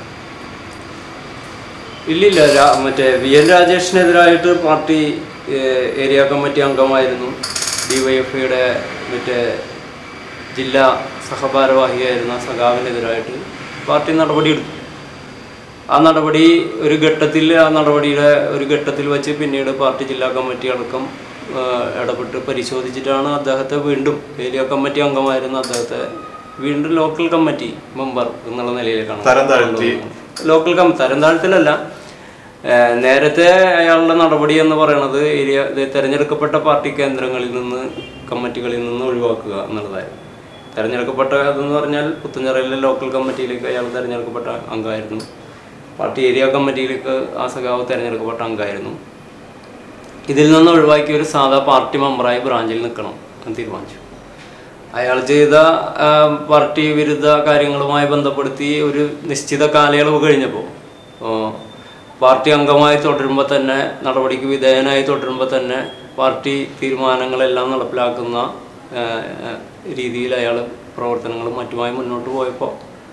ഇല്ലില്ല രാ- മറ്റേ വി എൻ രാജേഷിനെതിരായിട്ട് പാർട്ടി ഏഹ്, ഏരിയ കമ്മിറ്റി അംഗമായിരുന്നു ഡിവൈഎഫ്ഐയുടെ മറ്റേ ജില്ലാ സഹഭാരവാഹിയായിരുന്ന സഖാവിനെതിരായിട്ട് പാർട്ടി നടപടിയെടുത്തു ആ നടപടി ഒരു ഘട്ടത്തിൽ ആ നടപടിയുടെ ഒരു ഘട്ടത്തിൽ വെച്ച് പിന്നീട് പാർട്ടി ജില്ലാ കമ്മിറ്റി അടക്കം ഏഹ്, ഇടപെട്ട് പരിശോധിച്ചിട്ടാണ് അദ്ദേഹത്തെ വീണ്ടും ഏരിയ കമ്മിറ്റി അംഗമായിരുന്ന അദ്ദേഹത്തെ വീണ്ടും ലോക്കൽ കമ്മിറ്റി മെമ്പർ എന്നുള്ള നിലയിലേക്കാണ് തരം താഴ്ത്തി. ലോക്കൽ കം തരം താഴ്ത്തലല്ല ഏഹ് നേരത്തെ അയാളുടെ നടപടി എന്ന് പറയുന്നത് ഏരിയ ഇത് തെരഞ്ഞെടുക്കപ്പെട്ട പാർട്ടി കേന്ദ്രങ്ങളിൽ നിന്ന് കമ്മിറ്റികളിൽ നിന്ന് ഒഴിവാക്കുക എന്നുള്ളതായിരുന്നു തെരഞ്ഞെടുക്കപ്പെട്ട അതെന്ന് പറഞ്ഞാൽ പുത്തഞ്ചിറയിലെ ലോക്കൽ കമ്മിറ്റിയിലേക്ക് അയാൾ തെരഞ്ഞെടുക്കപ്പെട്ട അംഗമായിരുന്നു പാർട്ടി ഏരിയ കമ്മിറ്റിയിലേക്ക് ആ സഖാവ് തെരഞ്ഞെടുക്കപ്പെട്ട അംഗമായിരുന്നു ഇതിൽ നിന്ന് ഒഴിവാക്കി ഒരു സാധാ പാർട്ടി മെമ്പറായി ബ്രാഞ്ചിൽ നിൽക്കണം എന്ന് തീരുമാനിച്ചു അയാൾ ചെയ്ത ആ, പാർട്ടി വിരുദ്ധ കാര്യങ്ങളുമായി ബന്ധപ്പെടുത്തി ഒരു നിശ്ചിത കാലയളവ് കഴിഞ്ഞപ്പോൾ പാർട്ടി അംഗമായി തുടരുമ്പോൾ തന്നെ നടപടിക്ക് വിധേയനായി തുടരുമ്പോൾ തന്നെ പാർട്ടി തീരുമാനങ്ങളെല്ലാം നടപ്പിലാക്കുന്ന ആ, ആ, രീതിയിൽ അയാൾ പ്രവർത്തനങ്ങളും മറ്റുമായി മുന്നോട്ട് പോയപ്പോൾ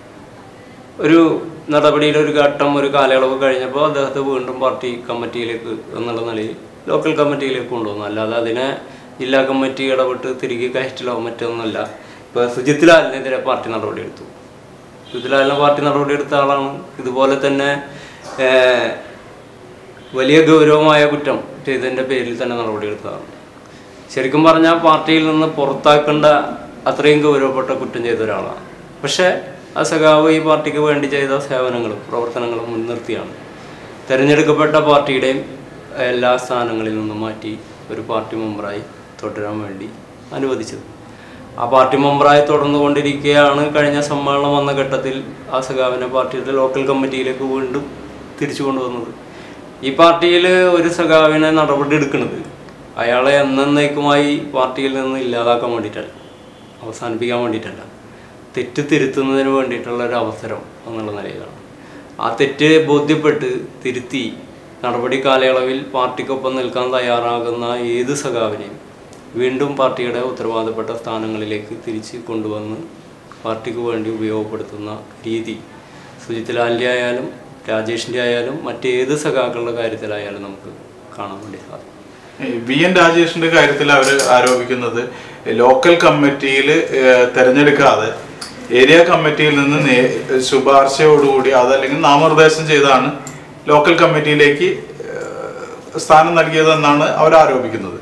ഒരു നടപടിയുടെ ഒരു ഘട്ടം ഒരു കാലയളവ് കഴിഞ്ഞപ്പോൾ അദ്ദേഹത്തെ വീണ്ടും പാർട്ടി കമ്മിറ്റിയിലേക്ക് എന്നുള്ള നിലയിൽ ലോക്കൽ കമ്മിറ്റിയിലേക്ക് കൊണ്ടുവന്നു അല്ലാതെ അതിനെ ജില്ലാ കമ്മിറ്റി ഇടപെട്ട് തിരികെ കയറ്റിലോ മറ്റൊന്നുമല്ല ഇപ്പോൾ സുജിത് ലാലിനെതിരെ പാർട്ടി നടപടിയെടുത്തു സുജിത് ലാലിനെ പാർട്ടി നടപടിയെടുത്ത ആളാണ് ഇതുപോലെ തന്നെ ഏഹ്, വലിയ ഗൗരവമായ കുറ്റം ചെയ്തതിൻ്റെ പേരിൽ തന്നെ നടപടിയെടുത്തതാണ് ശരിക്കും പറഞ്ഞാൽ പാർട്ടിയിൽ നിന്ന് പുറത്താക്കേണ്ട അത്രയും ഗൗരവപ്പെട്ട കുറ്റം ചെയ്ത ഒരാളാണ് പക്ഷേ ആ സഖാവ് ഈ പാർട്ടിക്ക് വേണ്ടി ചെയ്ത സേവനങ്ങളും പ്രവർത്തനങ്ങളും മുൻനിർത്തിയാണ് തിരഞ്ഞെടുക്കപ്പെട്ട പാർട്ടിയുടെയും എല്ലാ സ്ഥാനങ്ങളിൽ നിന്നും മാറ്റി ഒരു പാർട്ടി മെമ്പറായി തുടരാൻ വേണ്ടി അനുവദിച്ചത് ആ പാർട്ടി മെമ്പറായി തുടർന്നുകൊണ്ടിരിക്കുകയാണ് കഴിഞ്ഞ സമ്മേളനം വന്ന ഘട്ടത്തിൽ ആ സഖാവിനെ പാർട്ടിയുടെ ലോക്കൽ കമ്മിറ്റിയിലേക്ക് വീണ്ടും തിരിച്ചു കൊണ്ടുവന്നത് ഈ പാർട്ടിയിൽ ഒരു സഖാവിനെ നടപടി എടുക്കുന്നത് അയാളെ എന്നേക്കുമായി പാർട്ടിയിൽ നിന്ന് ഇല്ലാതാക്കാൻ വേണ്ടിയിട്ടല്ല അവസാനിപ്പിക്കാൻ വേണ്ടിയിട്ടല്ല തെറ്റ് തിരുത്തുന്നതിന് വേണ്ടിയിട്ടുള്ള ഒരു അവസരം എന്നുള്ള നിലയിലാണ് ആ തെറ്റ് ബോധ്യപ്പെട്ട് തിരുത്തി നടപടി കാലയളവിൽ പാർട്ടിക്കൊപ്പം നിൽക്കാൻ തയ്യാറാകുന്ന ഏത് സഖാവിനെയും വീണ്ടും പാർട്ടിയുടെ ഉത്തരവാദപ്പെട്ട സ്ഥാനങ്ങളിലേക്ക് തിരിച്ച് കൊണ്ടുവന്ന് പാർട്ടിക്ക് വേണ്ടി ഉപയോഗപ്പെടുത്തുന്ന രീതി സുജിത് ലാലിൻ്റെ ആയാലും രാജേഷിൻ്റെ ആയാലും മറ്റേത് സഖാക്കളുടെ കാര്യത്തിലായാലും നമുക്ക് കാണാൻ വേണ്ടി സാധിക്കും വി എൻ രാജേഷിന്റെ കാര്യത്തിൽ അവർ ആരോപിക്കുന്നത് ലോക്കൽ കമ്മിറ്റിയിൽ തെരഞ്ഞെടുക്കാതെ ഏരിയ കമ്മിറ്റിയിൽ നിന്ന് നേ- ശുപാർശയോടുകൂടി അതല്ലെങ്കിൽ നാമനിർദ്ദേശം ചെയ്താണ് ലോക്കൽ കമ്മിറ്റിയിലേക്ക് ഏഹ്, സ്ഥാനം നൽകിയതെന്നാണ് അവർ ആരോപിക്കുന്നത്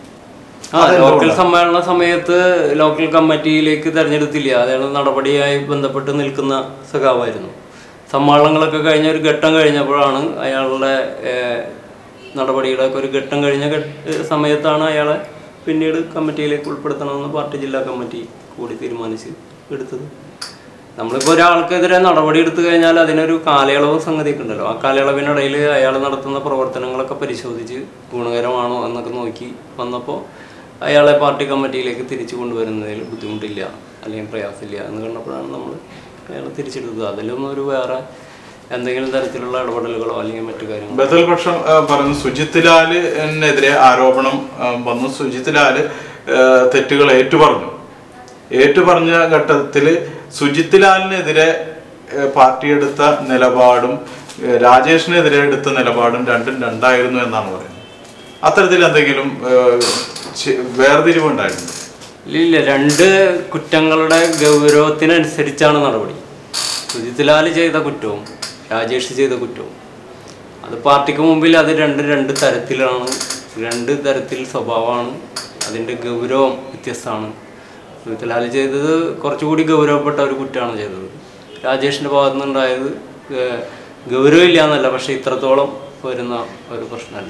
ആ ലോക്കൽ സമ്മേളന സമയത്ത് ലോക്കൽ കമ്മിറ്റിയിലേക്ക് തെരഞ്ഞെടുത്തില്ല അയാൾ നടപടിയായി ബന്ധപ്പെട്ട് നിൽക്കുന്ന സഖാവായിരുന്നു സമ്മേളനങ്ങളൊക്കെ കഴിഞ്ഞ ഒരു ഘട്ടം കഴിഞ്ഞപ്പോഴാണ് അയാളുടെ ഏഹ്, നടപടിയുടെ ഒക്കെ ഒരു ഘട്ടം കഴിഞ്ഞ ഘട്ട- ഏഹ് സമയത്താണ് അയാളെ പിന്നീട് കമ്മിറ്റിയിലേക്ക് ഉൾപ്പെടുത്തണമെന്ന് പാർട്ടി ജില്ലാ കമ്മിറ്റി കൂടി തീരുമാനിച്ച് എടുത്തത് നമ്മളിപ്പോൾ ഒരാൾക്കെതിരെ നടപടി എടുത്തു കഴിഞ്ഞാൽ അതിനൊരു കാലയളവ് സംഗതിയൊക്കെ ഉണ്ടല്ലോ ആ കാലയളവിനിടയിൽ അയാൾ നടത്തുന്ന പ്രവർത്തനങ്ങളൊക്കെ പരിശോധിച്ച് ഗുണകരമാണോ എന്നൊക്കെ നോക്കി വന്നപ്പോൾ അയാളെ പാർട്ടി കമ്മിറ്റിയിലേക്ക് തിരിച്ചു കൊണ്ടുവരുന്നതിൽ ബുദ്ധിമുട്ടില്ല അല്ലെങ്കിൽ പ്രയാസമില്ല എന്ന് കണ്ടപ്പോഴാണ് നമ്മൾ അയാളെ തിരിച്ചെടുത്തത് അതിലൊന്നും ഒരു വേറെ എന്തെങ്കിലും തരത്തിലുള്ള ഇടപെടലുകളോ അല്ലെങ്കിൽ മറ്റു കാര്യങ്ങളോ ബദൽ പക്ഷം ഏഹ്, പറഞ്ഞു സുജിത് ലാലിനെതിരെ ആരോപണം ഏഹ്, വന്നു സുജിത് ലാല് ഏഹ്, തെറ്റുകൾ ഏറ്റുപറഞ്ഞു ഏറ്റുപറഞ്ഞ ഘട്ടത്തിൽ സുജിത് ലാലിനെതിരെ ഏഹ്, പാർട്ടി എടുത്ത നിലപാടും ഏഹ്, രാജേഷിനെതിരെ എടുത്ത നിലപാടും രണ്ടും രണ്ടായിരുന്നു എന്നാണ് പറയുന്നത് അത്തരത്തിൽ എന്തെങ്കിലും ഏഹ്, ചെ- വേർതിരിവുണ്ടായിരുന്നു ഇല്ല രണ്ട് കുറ്റങ്ങളുടെ ഗൗരവത്തിനനുസരിച്ചാണ് നടപടി സുജിത് ലാൽ ചെയ്ത കുറ്റവും രാജേഷ് ചെയ്ത കുറ്റവും അത് പാർട്ടിക്ക് മുമ്പിൽ അത് രണ്ട് രണ്ട് തരത്തിലാണ് രണ്ട് തരത്തിൽ സ്വഭാവമാണ് അതിൻ്റെ ഗൗരവം വ്യത്യസ്തമാണ് സുജിത് ലാൽ ചെയ്തത് കുറച്ചുകൂടി ഗൗരവപ്പെട്ട ഒരു കുറ്റമാണ് ചെയ്തത് രാജേഷിൻ്റെ ഭാഗത്തു നിന്നുണ്ടായത് ഏഹ്, ഗൗരവമില്ല എന്നല്ല പക്ഷേ ഇത്രത്തോളം വരുന്ന ഒരു പ്രശ്നമല്ല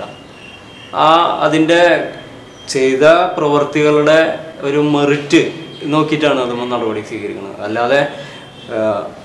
ആ അതിൻ്റെ ചെയ്ത പ്രവൃത്തികളുടെ ഒരു മെറിറ്റ് നോക്കിയിട്ടാണ് അത് നടപടി സ്വീകരിക്കുന്നത് അല്ലാതെ ആ,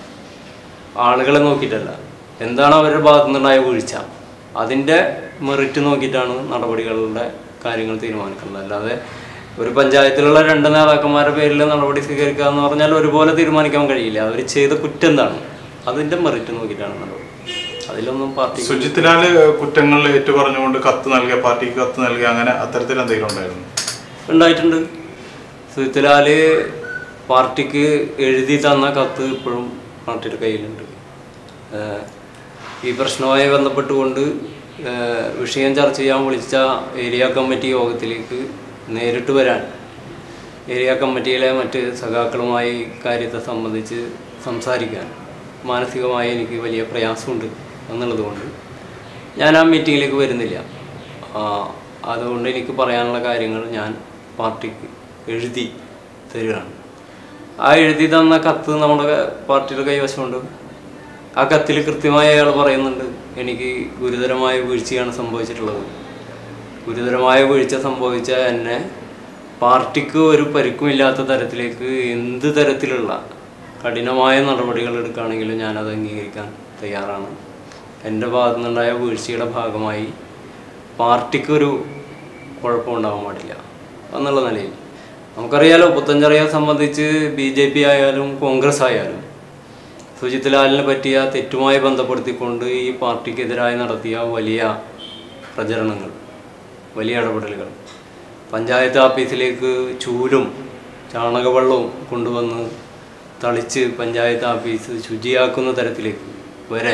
ആളുകളെ നോക്കിയിട്ടല്ല എന്താണ് അവരുടെ ഭാഗത്തു നിന്നുണ്ടായ വീഴ്ച അതിൻ്റെ മെറിറ്റ് നോക്കിയിട്ടാണ് നടപടികളുടെ കാര്യങ്ങൾ തീരുമാനിക്കുന്നത് അല്ലാതെ ഒരു പഞ്ചായത്തിലുള്ള രണ്ട് നേതാക്കന്മാരുടെ പേരിൽ നടപടി സ്വീകരിക്കുക എന്ന് പറഞ്ഞാൽ ഒരുപോലെ തീരുമാനിക്കാൻ കഴിയില്ല അവർ ചെയ്ത കുറ്റം എന്താണ് അതിൻ്റെ മെറിറ്റ് നോക്കിയിട്ടാണ് നടപടി അതിലൊന്നും പാർട്ടി സുജിത് ലാല് കുറ്റങ്ങൾ ഏറ്റുപറഞ്ഞുകൊണ്ട് കത്ത് നൽകിയ പാർട്ടിക്ക് കത്ത് നൽകിയ അങ്ങനെ അത്തരത്തിൽ എന്തെങ്കിലും ഉണ്ടായിരുന്നു ഉണ്ടായിട്ടുണ്ട് സുജിത്ലാല് പാർട്ടിക്ക് എഴുതി തന്ന കത്ത് ഇപ്പോഴും പാർട്ടിയുടെ കയ്യിലുണ്ട് ഏഹ് ഈ പ്രശ്നവുമായി ബന്ധപ്പെട്ടുകൊണ്ട് ഏഹ് വിഷയം ചർച്ച ചെയ്യാൻ വിളിച്ച ഏരിയ കമ്മിറ്റി യോഗത്തിലേക്ക് നേരിട്ട് വരാൻ ഏരിയ കമ്മിറ്റിയിലെ മറ്റ് സഖാക്കളുമായി കാര്യത്തെ സംബന്ധിച്ച് സംസാരിക്കാൻ മാനസികമായി എനിക്ക് വലിയ പ്രയാസമുണ്ട് എന്നുള്ളതുകൊണ്ട് ഞാൻ ആ മീറ്റിങ്ങിലേക്ക് വരുന്നില്ല ആ, അതുകൊണ്ട് എനിക്ക് പറയാനുള്ള കാര്യങ്ങൾ ഞാൻ പാർട്ടിക്ക് എഴുതി തരികയാണ് ആ എഴുതി തന്ന കത്ത് നമ്മുടെ പാർട്ടിയുടെ കൈവശമുണ്ട് ആ കത്തിൽ കൃത്യമായി അയാൾ പറയുന്നുണ്ട് എനിക്ക് ഗുരുതരമായ വീഴ്ചയാണ് സംഭവിച്ചിട്ടുള്ളത് ഗുരുതരമായ വീഴ്ച സംഭവിച്ച എന്നെ പാർട്ടിക്ക് ഒരു പരിക്കുമില്ലാത്ത തരത്തിലേക്ക് എന്ത് തരത്തിലുള്ള കഠിനമായ നടപടികൾ എടുക്കുകയാണെങ്കിലും ഞാനത് അംഗീകരിക്കാൻ തയ്യാറാണ് എൻ്റെ ഭാഗത്തു നിന്നുണ്ടായ വീഴ്ചയുടെ ഭാഗമായി പാർട്ടിക്കൊരു കുഴപ്പമുണ്ടാവാൻ പാടില്ല എന്നുള്ള നിലയിൽ നമുക്കറിയാലോ പുത്തഞ്ചറിയെ സംബന്ധിച്ച് ബി ജെ പി ആയാലും കോൺഗ്രസ് ആയാലും സുജിത് ലാലിനെ പറ്റിയ തെറ്റുമായി ബന്ധപ്പെടുത്തിക്കൊണ്ട് ഈ പാർട്ടിക്കെതിരായി നടത്തിയ വലിയ പ്രചരണങ്ങൾ വലിയ ഇടപെടലുകൾ പഞ്ചായത്ത് ഓഫീസിലേക്ക് ചൂലും ചാണകവെള്ളവും കൊണ്ടുവന്ന് തളിച്ച് പഞ്ചായത്ത് ഓഫീസ് ശുചിയാക്കുന്ന തരത്തിലേക്ക് വരെ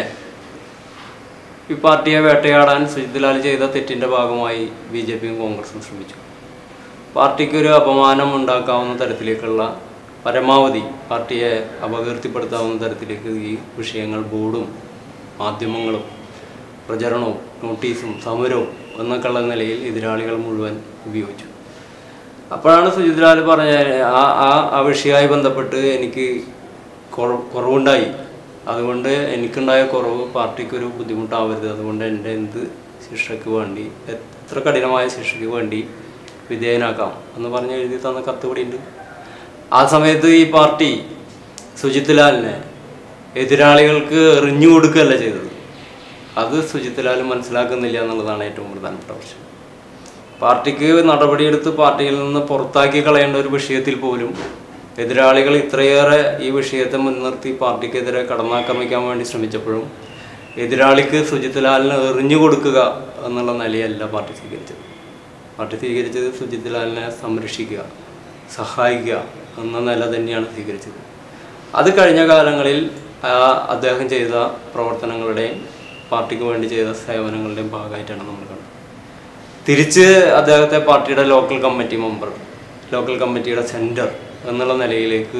ഈ പാർട്ടിയെ വേട്ടയാടാൻ സുജിത് ലാൽ ചെയ്ത തെറ്റിൻ്റെ ഭാഗമായി ബി ജെ പിയും കോൺഗ്രസും ശ്രമിച്ചു പാർട്ടിക്ക് ഒരു അപമാനം ഉണ്ടാക്കാവുന്ന തരത്തിലേക്കുള്ള പരമാവധി പാർട്ടിയെ അപകീർത്തിപ്പെടുത്താവുന്ന തരത്തിലേക്ക് ഈ വിഷയങ്ങൾ ബോർഡും മാധ്യമങ്ങളും പ്രചരണവും നോട്ടീസും സമരവും എന്നൊക്കെയുള്ള നിലയിൽ എതിരാളികൾ മുഴുവൻ ഉപയോഗിച്ചു അപ്പോഴാണ് സുജിത് ലാൽ പറഞ്ഞ ആ ആ ആ വിഷയവുമായി ബന്ധപ്പെട്ട് എനിക്ക് കുറവ് കുറവുണ്ടായി അതുകൊണ്ട് എനിക്കുണ്ടായ കുറവ് പാർട്ടിക്കൊരു ബുദ്ധിമുട്ടാവരുത് അതുകൊണ്ട് എൻ്റെ എന്ത് ശിക്ഷയ്ക്ക് വേണ്ടി എത്ര കഠിനമായ ശിക്ഷയ്ക്ക് വേണ്ടി വിധേയനാക്കാം എന്ന് പറഞ്ഞ് എഴുതി തന്ന കത്ത് ഇവിടെ ഉണ്ട് ആ സമയത്ത് ഈ പാർട്ടി സുജിത് ലാലിനെ എതിരാളികൾക്ക് എറിഞ്ഞു കൊടുക്കുകയല്ല ചെയ്തത് അത് സുജിത് ലാൽ മനസ്സിലാക്കുന്നില്ല എന്നുള്ളതാണ് ഏറ്റവും പ്രധാനപ്പെട്ട പ്രശ്നം പാർട്ടിക്ക് നടപടിയെടുത്ത് പാർട്ടിയിൽ നിന്ന് പുറത്താക്കി കളയേണ്ട ഒരു വിഷയത്തിൽ പോലും എതിരാളികൾ ഇത്രയേറെ ഈ വിഷയത്തെ മുൻനിർത്തി പാർട്ടിക്കെതിരെ കടന്നാക്രമിക്കാൻ വേണ്ടി ശ്രമിച്ചപ്പോഴും എതിരാളിക്ക് സുജിത് ലാലിന് എറിഞ്ഞു കൊടുക്കുക എന്നുള്ള നിലയല്ല പാർട്ടി സ്വീകരിച്ചത് പാർട്ടി സ്വീകരിച്ചത് സുജിത് ലാലിനെ സംരക്ഷിക്കുക സഹായിക്കുക എന്ന നില തന്നെയാണ് സ്വീകരിച്ചത് അത് കഴിഞ്ഞ കാലങ്ങളിൽ ആ, അദ്ദേഹം ചെയ്ത പ്രവർത്തനങ്ങളുടെയും പാർട്ടിക്ക് വേണ്ടി ചെയ്ത സേവനങ്ങളുടെയും ഭാഗമായിട്ടാണ് നമ്മൾ കണ്ടത് തിരിച്ച് അദ്ദേഹത്തെ പാർട്ടിയുടെ ലോക്കൽ കമ്മിറ്റി മെമ്പർ ലോക്കൽ കമ്മിറ്റിയുടെ സെൻറ്റർ എന്നുള്ള നിലയിലേക്ക്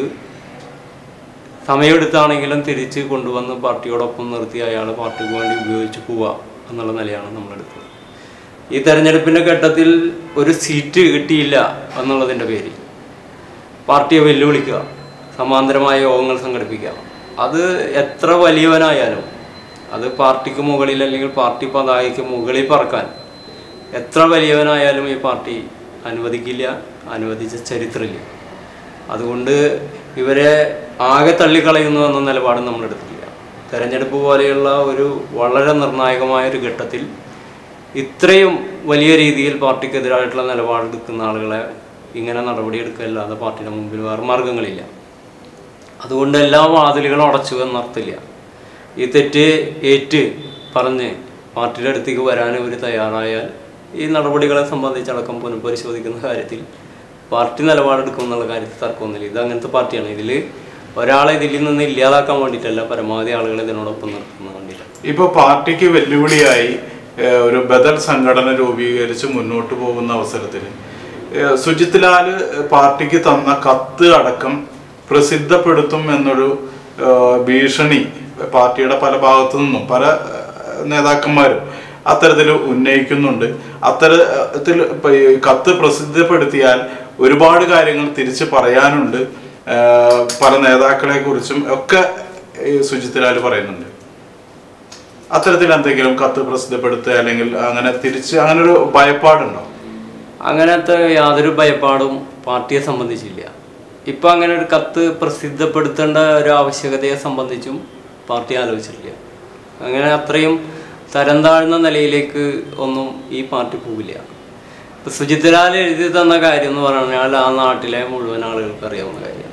സമയമെടുത്താണെങ്കിലും തിരിച്ച് കൊണ്ടുവന്ന് പാർട്ടിയോടൊപ്പം നിർത്തി അയാൾ പാർട്ടിക്ക് വേണ്ടി ഉപയോഗിച്ച് പോവുക എന്നുള്ള നിലയാണ് നമ്മളെടുത്തത് ഈ തെരഞ്ഞെടുപ്പിൻ്റെ ഘട്ടത്തിൽ ഒരു സീറ്റ് കിട്ടിയില്ല എന്നുള്ളതിൻ്റെ പേരിൽ പാർട്ടിയെ വെല്ലുവിളിക്കുക സമാന്തരമായ യോഗങ്ങൾ സംഘടിപ്പിക്കുക അത് എത്ര വലിയവനായാലും അത് പാർട്ടിക്ക് മുകളിൽ അല്ലെങ്കിൽ പാർട്ടി പതാകയ്ക്ക് മുകളിൽ പറക്കാൻ എത്ര വലിയവനായാലും ഈ പാർട്ടി അനുവദിക്കില്ല അനുവദിച്ച ചരിത്രമില്ല അതുകൊണ്ട് ഇവരെ ആകെ തള്ളിക്കളയുന്നു എന്ന നിലപാട് നമ്മൾ എടുത്തില്ല തെരഞ്ഞെടുപ്പ് പോലെയുള്ള ഒരു വളരെ നിർണായകമായ ഒരു ഘട്ടത്തിൽ ഇത്രയും വലിയ രീതിയിൽ പാർട്ടിക്കെതിരായിട്ടുള്ള നിലപാടെടുക്കുന്ന ആളുകളെ ഇങ്ങനെ നടപടിയെടുക്കുകയല്ലാതെ പാർട്ടിയുടെ മുമ്പിൽ വേറെ മാർഗങ്ങളില്ല അതുകൊണ്ട് എല്ലാ വാതിലുകളും അടച്ചു എന്നർത്ഥമില്ല ഈ തെറ്റ് ഏറ്റ് പറഞ്ഞ് പാർട്ടിയുടെ അടുത്തേക്ക് വരാൻ ഇവർ തയ്യാറായാൽ ഈ നടപടികളെ സംബന്ധിച്ചടക്കം പുനഃപരിശോധിക്കുന്ന കാര്യത്തിൽ പാർട്ടി നിലപാടെടുക്കും എന്നുള്ള കാര്യത്തിൽ തർക്കമൊന്നുമില്ല ഇത് അങ്ങനത്തെ പാർട്ടിയാണ് ഇതിൽ ഒരാളെ ഇതിൽ നിന്ന് ഇല്ലാതാക്കാൻ വേണ്ടിയിട്ടല്ല പരമാവധി ആളുകളെ ഇതിനോടൊപ്പം നിർത്തുന്നത് വേണ്ടിയിട്ടാണ് ഇപ്പൊ പാർട്ടിക്ക് വെല്ലുവിളിയായി ഏഹ്, ഒരു ബദൽ സംഘടന രൂപീകരിച്ച് മുന്നോട്ട് പോകുന്ന അവസരത്തിൽ ഏഹ്, സുജിത് ലാൽ പാർട്ടിക്ക് തന്ന കത്ത് അടക്കം പ്രസിദ്ധപ്പെടുത്തും എന്നൊരു ഏഹ്, ഭീഷണി പാർട്ടിയുടെ പല ഭാഗത്തു നിന്നും പല ഏഹ്, നേതാക്കന്മാരും അത്തരത്തിൽ ഉന്നയിക്കുന്നുണ്ട് അത്തരത്തിൽ ഇപ്പൊ ഈ കത്ത് പ്രസിദ്ധപ്പെടുത്തിയാൽ ഒരുപാട് കാര്യങ്ങൾ തിരിച്ച് പറയാനുണ്ട് ഏഹ്, പല നേതാക്കളെ കുറിച്ചും ഒക്കെ ഈ സുജിത് ലാൽ പറയുന്നുണ്ട് അത്തരത്തിൽ എന്തെങ്കിലും കത്ത് പ്രസിദ്ധപ്പെടുത്തുക അല്ലെങ്കിൽ അങ്ങനെ തിരിച്ച് അങ്ങനെ ഒരു ഭയപ്പാടുണ്ടോ അങ്ങനത്തെ യാതൊരു ഭയപ്പാടും പാർട്ടിയെ സംബന്ധിച്ചില്ല ഇപ്പം അങ്ങനെ ഒരു കത്ത് പ്രസിദ്ധപ്പെടുത്തേണ്ട ഒരു ആവശ്യകതയെ സംബന്ധിച്ചും പാർട്ടി ആലോചിച്ചിട്ടില്ല അങ്ങനെ അത്രയും തരം താഴ്ന്ന നിലയിലേക്ക് ഒന്നും ഈ പാർട്ടി പോവില്ല ഇപ്പം സുജിത് ലാൽ എഴുതി തന്ന കാര്യം എന്ന് പറഞ്ഞാൽ ആ നാട്ടിലെ മുഴുവൻ ആളുകൾക്ക് അറിയാവുന്ന കാര്യമാണ്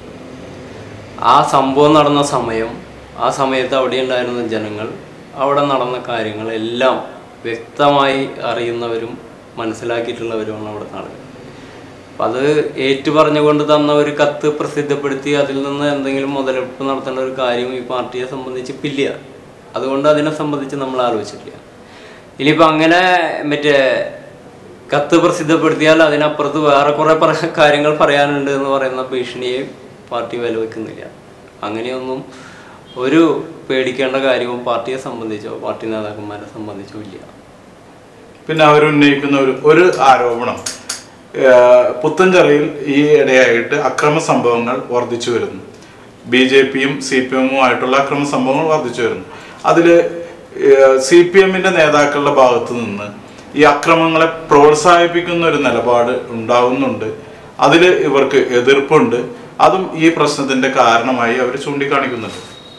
ആ സംഭവം നടന്ന സമയം ആ സമയത്ത് അവിടെ ഉണ്ടായിരുന്ന ജനങ്ങൾ അവിടെ നടന്ന കാര്യങ്ങളെല്ലാം വ്യക്തമായി അറിയുന്നവരും മനസ്സിലാക്കിയിട്ടുള്ളവരുമാണ് അവിടുത്തെ ആളുകൾ അപ്പം അത് ഏറ്റു പറഞ്ഞുകൊണ്ട് തന്ന ഒരു കത്ത് പ്രസിദ്ധപ്പെടുത്തി അതിൽ നിന്ന് എന്തെങ്കിലും മുതലെടുപ്പ് നടത്തേണ്ട ഒരു കാര്യം ഈ പാർട്ടിയെ സംബന്ധിച്ച് ഇപ്പം ഇല്ല അതുകൊണ്ട് അതിനെ സംബന്ധിച്ച് നമ്മൾ ആലോചിച്ചിട്ടില്ല ഇനിയിപ്പോൾ അങ്ങനെ മറ്റേ കത്ത് പ്രസിദ്ധപ്പെടുത്തിയാൽ അതിനപ്പുറത്ത് വേറെ കുറേ പറ കാര്യങ്ങൾ പറയാനുണ്ട് എന്ന് പറയുന്ന ഭീഷണിയെ പാർട്ടി വിലവെക്കുന്നില്ല അങ്ങനെയൊന്നും ഒരു പേടിക്കേണ്ട കാര്യവും പാർട്ടിയെ സംബന്ധിച്ചോ പാർട്ടി നേതാക്കന്മാരെ സംബന്ധിച്ചോ ഇല്ല പിന്നെ അവർ ഉന്നയിക്കുന്ന ഒരു ഒരു ആരോപണം ഏഹ്, പുത്തൻചിറയിൽ ഈ ഇടയായിട്ട് അക്രമ സംഭവങ്ങൾ വർദ്ധിച്ചു വരുന്നു ബി ജെ പിയും സി പി എമ്മുമായിട്ടുള്ള അക്രമ സംഭവങ്ങൾ വർദ്ധിച്ചു വരുന്നു അതിൽ സി പി എമ്മിന്റെ നേതാക്കളുടെ ഭാഗത്ത് നിന്ന് ഈ അക്രമങ്ങളെ പ്രോത്സാഹിപ്പിക്കുന്ന ഒരു നിലപാട് ഉണ്ടാവുന്നുണ്ട് അതിൽ ഇവർക്ക് എതിർപ്പുണ്ട് അതും ഈ പ്രശ്നത്തിന്റെ കാരണമായി അവർ ചൂണ്ടിക്കാണിക്കുന്നുണ്ട്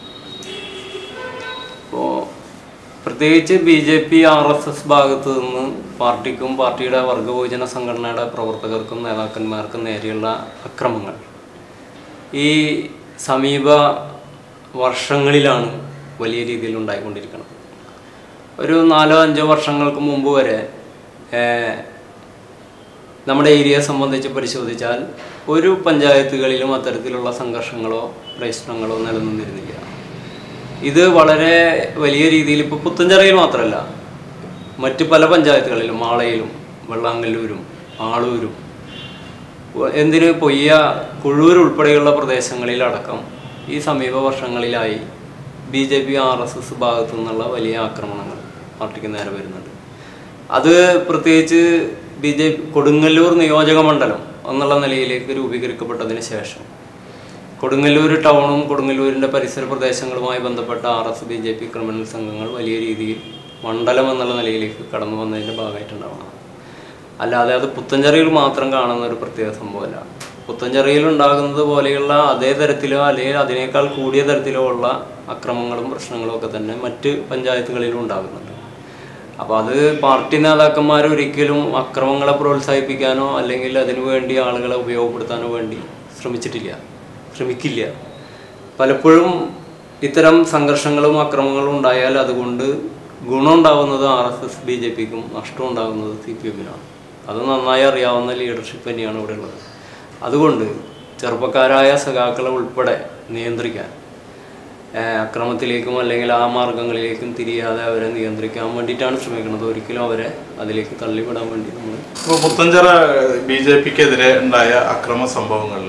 ഇപ്പോൾ പ്രത്യേകിച്ച് B J P R S S ഭാഗത്ത് നിന്ന് പാർട്ടിക്കും പാർട്ടിയുടെ വർഗബഹുജന സംഘടനയുടെ പ്രവർത്തകർക്കും നേതാക്കന്മാർക്കും നേരെയുള്ള അക്രമങ്ങൾ ഈ സമീപ വർഷങ്ങളിലാണ് വലിയ രീതിയിൽ ഉണ്ടായിക്കൊണ്ടിരിക്കുന്നത് ഒരു നാലോ അഞ്ചോ വർഷങ്ങൾക്ക് മുമ്പ് വരെ ഏഹ്, നമ്മുടെ ഏരിയയെ സംബന്ധിച്ച് പരിശോധിച്ചാൽ ഒരു പഞ്ചായത്തുകളിലും അത്തരത്തിലുള്ള സംഘർഷങ്ങളോ പ്രശ്നങ്ങളോ നിലനിന്നിരുന്നില്ല ഇത് വളരെ വലിയ രീതിയിൽ ഇപ്പോൾ പുത്തഞ്ചിറയിൽ മാത്രമല്ല മറ്റ് പല പഞ്ചായത്തുകളിലും മാളയിലും വെള്ളാങ്കല്ലൂരും ആളൂരും വ- എന്തിന് പൊയ്യ കുഴൂർ ഉൾപ്പെടെയുള്ള പ്രദേശങ്ങളിലടക്കം ഈ സമീപ വർഷങ്ങളിലായി B J P R S S ഭാഗത്തു നിന്നുള്ള വലിയ ആക്രമണങ്ങൾ പാർട്ടിക്ക് നേരെ വരുന്നുണ്ട് അത് പ്രത്യേകിച്ച് ബി ജെ പി കൊടുങ്ങല്ലൂർ നിയോജക മണ്ഡലം എന്നുള്ള നിലയിലേക്ക് രൂപീകരിക്കപ്പെട്ടതിന് ശേഷം കൊടുങ്ങല്ലൂർ ടൗണും കൊടുങ്ങല്ലൂരിൻ്റെ പരിസര പ്രദേശങ്ങളുമായി ബന്ധപ്പെട്ട R S B J P criminal സംഘങ്ങൾ വലിയ രീതിയിൽ മണ്ഡലം എന്നുള്ള നിലയിലേക്ക് കടന്നു വന്നതിൻ്റെ ഭാഗമായിട്ടുണ്ടാവണം അല്ലാതെ അത് പുത്തഞ്ചിറയിൽ മാത്രം കാണുന്ന ഒരു പ്രത്യേക സംഭവമല്ല പുത്തഞ്ചിറയിൽ ഉണ്ടാകുന്നത് പോലെയുള്ള അതേ തരത്തിലോ അല്ലെങ്കിൽ അതിനേക്കാൾ കൂടിയ തരത്തിലോ ഉള്ള അക്രമങ്ങളും പ്രശ്നങ്ങളും ഒക്കെ തന്നെ മറ്റ് പഞ്ചായത്തുകളിലും ഉണ്ടാകുന്നുണ്ട് അപ്പോൾ അത് പാർട്ടി നേതാക്കന്മാർ ഒരിക്കലും അക്രമങ്ങളെ പ്രോത്സാഹിപ്പിക്കാനോ അല്ലെങ്കിൽ അതിനു വേണ്ടി ആളുകളെ ഉപയോഗപ്പെടുത്താനോ വേണ്ടി ശ്രമിച്ചിട്ടില്ല ശ്രമിക്കില്ല പലപ്പോഴും ഇത്തരം സംഘർഷങ്ങളും അക്രമങ്ങളും ഉണ്ടായാൽ അതുകൊണ്ട് ഗുണമുണ്ടാവുന്നത് R S S B J പിക്കും നഷ്ടം ഉണ്ടാകുന്നത് സി പി എമ്മിനാണ് അത് നന്നായി അറിയാവുന്ന ലീഡർഷിപ്പ് തന്നെയാണ് ഇവിടെ ഉള്ളത് അതുകൊണ്ട് ചെറുപ്പക്കാരായ സഖാക്കളെ ഉൾപ്പെടെ നിയന്ത്രിക്കാൻ ഏഹ് അക്രമത്തിലേക്കും അല്ലെങ്കിൽ ആ മാർഗങ്ങളിലേക്കും തിരിയാതെ അവരെ നിയന്ത്രിക്കാൻ വേണ്ടിയിട്ടാണ് ശ്രമിക്കുന്നത് ഒരിക്കലും അവരെ അതിലേക്ക് തള്ളിവിടാൻ വേണ്ടി നമ്മൾ ഇപ്പോൾ പുത്തഞ്ചിറ ബി ജെ പിക്കെതിരെ ഉണ്ടായ അക്രമ സംഭവങ്ങളിൽ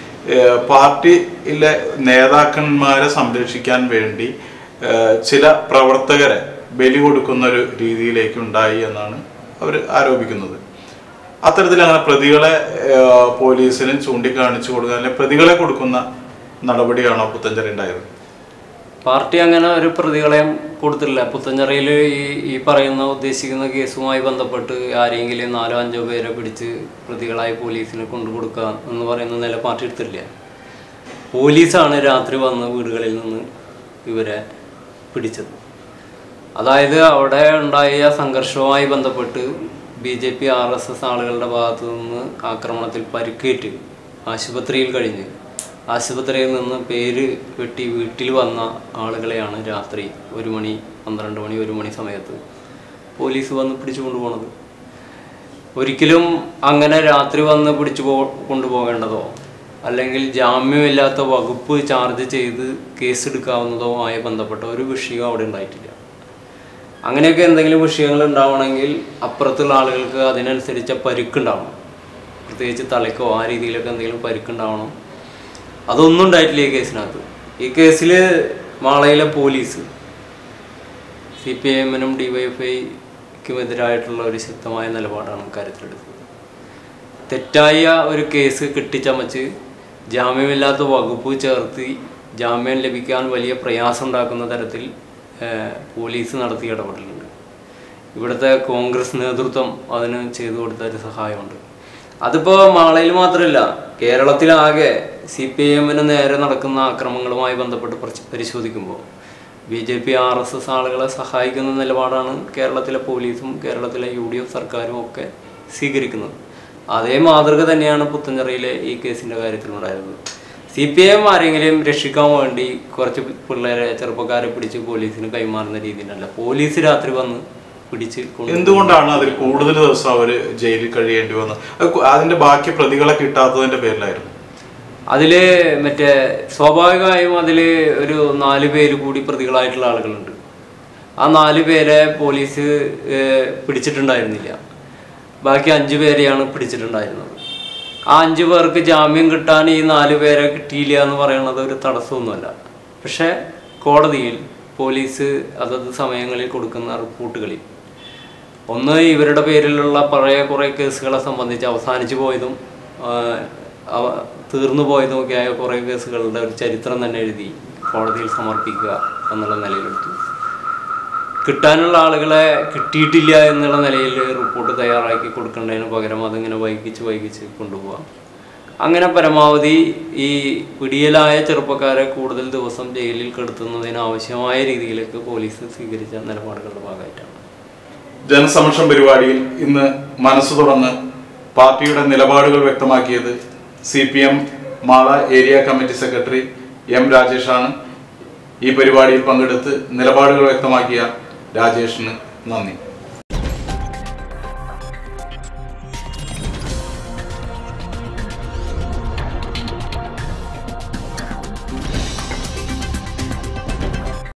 പാർട്ടിയിലെ നേതാക്കന്മാരെ സംരക്ഷിക്കാൻ വേണ്ടി ഏഹ്, ചില പ്രവർത്തകരെ ബലി കൊടുക്കുന്ന ഒരു രീതിയിലേക്ക് ഉണ്ടായി എന്നാണ് അവർ ആരോപിക്കുന്നത് അത്തരത്തിൽ അങ്ങനെ പ്രതികളെ ഏഹ്, പോലീസിന് ചൂണ്ടിക്കാണിച്ചു കൊടുക്കുക അല്ലെങ്കിൽ പ്രതികളെ കൊടുക്കുന്ന നടപടിയാണോ പുത്തഞ്ചിറ ഉണ്ടായത് പാർട്ടി അങ്ങനെ ഒരു പ്രതികളെയും കൊടുത്തില്ല പുത്തഞ്ചിറയിൽ ഈ ഈ പറയുന്ന ഉദ്ദേശിക്കുന്ന കേസുമായി ബന്ധപ്പെട്ട് ആരെങ്കിലും നാലോ അഞ്ചോ പേരെ പിടിച്ച് പ്രതികളായി പോലീസിന് കൊണ്ടുകൊടുക്കുക എന്ന് പറയുന്ന നില പാർട്ടി എടുത്തില്ല പോലീസാണ് രാത്രി വന്ന് വീടുകളിൽ നിന്ന് ഇവരെ പിടിച്ചത് അതായത് അവിടെ ഉണ്ടായ സംഘർഷവുമായി ബന്ധപ്പെട്ട് B J P R S S ആളുകളുടെ ഭാഗത്തു നിന്ന് ആക്രമണത്തിൽ പരിക്കേറ്റ് ആശുപത്രിയിൽ കഴിഞ്ഞ് ആശുപത്രിയിൽ നിന്ന് പേര് വെട്ടി വീട്ടിൽ വന്ന ആളുകളെയാണ് രാത്രി ഒരു മണി പന്ത്രണ്ട് മണി ഒരു മണി സമയത്ത് പോലീസ് വന്ന് പിടിച്ചു കൊണ്ടുപോണത് ഒരിക്കലും അങ്ങനെ രാത്രി വന്ന് പിടിച്ചു പോ കൊണ്ടുപോകേണ്ടതോ അല്ലെങ്കിൽ ജാമ്യമില്ലാത്ത വകുപ്പ് ചാർജ് ചെയ്ത് കേസ് എടുക്കാവുന്നതോ ആയ ബന്ധപ്പെട്ട ഒരു വിഷയവും അവിടെ ഉണ്ടായിട്ടില്ല അങ്ങനെയൊക്കെ എന്തെങ്കിലും വിഷയങ്ങൾ ഉണ്ടാവണമെങ്കിൽ അപ്പുറത്തുള്ള ആളുകൾക്ക് അതിനനുസരിച്ച പരുക്കുണ്ടാവണം പ്രത്യേകിച്ച് തലക്കോ ആ രീതിയിലൊക്കെ എന്തെങ്കിലും പരുക്കുണ്ടാവണം അതൊന്നും ഉണ്ടായിട്ടില്ല ഈ കേസിനകത്ത് ഈ കേസിൽ മാളയിലെ പോലീസ് സി പി ഐ എമ്മിനും ഡി വൈ എഫ് ഐക്കും എതിരായിട്ടുള്ള ഒരു ശക്തമായ നിലപാടാണ് കാര്യത്തിലെടുത്തത് തെറ്റായ ഒരു കേസ് കെട്ടിച്ചമച്ച് ജാമ്യമില്ലാത്ത വകുപ്പ് ചേർത്ത് ജാമ്യം ലഭിക്കാൻ വലിയ പ്രയാസം ഉണ്ടാക്കുന്ന തരത്തിൽ ഏഹ്, പോലീസ് നടത്തിയ ഇടപെടലുണ്ട് ഇവിടുത്തെ കോൺഗ്രസ് നേതൃത്വം അതിന് ചെയ്തു കൊടുത്ത ഒരു സഹായമുണ്ട് അതിപ്പോൾ മാളയിൽ മാത്രമല്ല കേരളത്തിലാകെ സി പി ഐ എമ്മിന് നേരെ നടക്കുന്ന ആക്രമണങ്ങളുമായി ബന്ധപ്പെട്ട് പരിശ്- പരിശോധിക്കുമ്പോൾ B J P R S S ആളുകളെ സഹായിക്കുന്ന നിലപാടാണ് കേരളത്തിലെ പോലീസും കേരളത്തിലെ യു ഡി എഫ് സർക്കാരും ഒക്കെ സ്വീകരിക്കുന്നത് അതേ മാതൃക തന്നെയാണ് പുത്തഞ്ചിറയിലെ ഈ കേസിൻ്റെ കാര്യത്തിലുണ്ടായിരുന്നത് സി പി ഐ എം ആരെങ്കിലും രക്ഷിക്കാൻ വേണ്ടി കുറച്ച് പിള്ളേരെ ചെറുപ്പക്കാരെ പിടിച്ച് പോലീസിന് കൈമാറുന്ന രീതിയിലല്ല പോലീസ് രാത്രി വന്ന് പിടിച്ച് കൊണ്ട് എന്തുകൊണ്ടാണ് അതിൽ കൂടുതൽ ദിവസം അവര് ജയിലിൽ കഴിയേണ്ടി വന്നത് അത് കു- അതിന്റെ ബാക്കി പ്രതികളെ കിട്ടാത്തതിന്റെ പേരിലായിരുന്നു അതില് മറ്റേ സ്വാഭാവികമായും അതിൽ ഒരു നാല് പേര് കൂടി പ്രതികളായിട്ടുള്ള ആളുകളുണ്ട് ആ നാല് പേരെ പോലീസ് ഏഹ്, പിടിച്ചിട്ടുണ്ടായിരുന്നില്ല ബാക്കി അഞ്ച് പേരെയാണ് പിടിച്ചിട്ടുണ്ടായിരുന്നത് ആ അഞ്ച് പേർക്ക് ജാമ്യം കിട്ടാൻ ഈ നാല് പേരെ കിട്ടിയില്ല എന്ന് പറയുന്നത് ഒരു തടസ്സമൊന്നുമല്ല പക്ഷേ കോടതിയിൽ പോലീസ് അതത് സമയങ്ങളിൽ കൊടുക്കുന്ന റിപ്പോർട്ടുകളിൽ ഒന്ന് ഇവരുടെ പേരിലുള്ള പഴയ കുറേ കേസുകളെ സംബന്ധിച്ച് അവസാനിച്ചു പോയതും ആ, അവ- തീർന്നു പോയതും ഒക്കെ ആയ കുറേ കേസുകളുടെ ഒരു ചരിത്രം തന്നെ എഴുതി കോടതിയിൽ സമർപ്പിക്കുക എന്നുള്ള നിലയിലെടുത്തു കിട്ടാനുള്ള ആളുകളെ കിട്ടിയിട്ടില്ല എന്നുള്ള നിലയിൽ റിപ്പോർട്ട് തയ്യാറാക്കി കൊടുക്കേണ്ടതിന് പകരം അതിങ്ങനെ വൈകിച്ച് വൈകിച്ച് കൊണ്ടുപോകാം അങ്ങനെ പരമാവധി ഈ പിടിയലായ ചെറുപ്പക്കാരെ കൂടുതൽ ദിവസം ജയിലിൽ കെടുത്തുന്നതിന് ആവശ്യമായ രീതിയിലേക്ക് പോലീസ് സ്വീകരിച്ച നിലപാടുകളുടെ ഭാഗമായിട്ടാണ് ജനസംരക്ഷണം പരിപാടിയിൽ ഇന്ന് മനസ്സ് തുറന്ന് പാർട്ടിയുടെ നിലപാടുകൾ വ്യക്തമാക്കിയത് C P M Mala area committee secretary M രാജേഷാണ് ഈ പരിപാടിയിൽ പങ്കെടുത്ത് നിലപാടുകൾ വ്യക്തമാക്കിയ രാജേഷിന് നന്ദി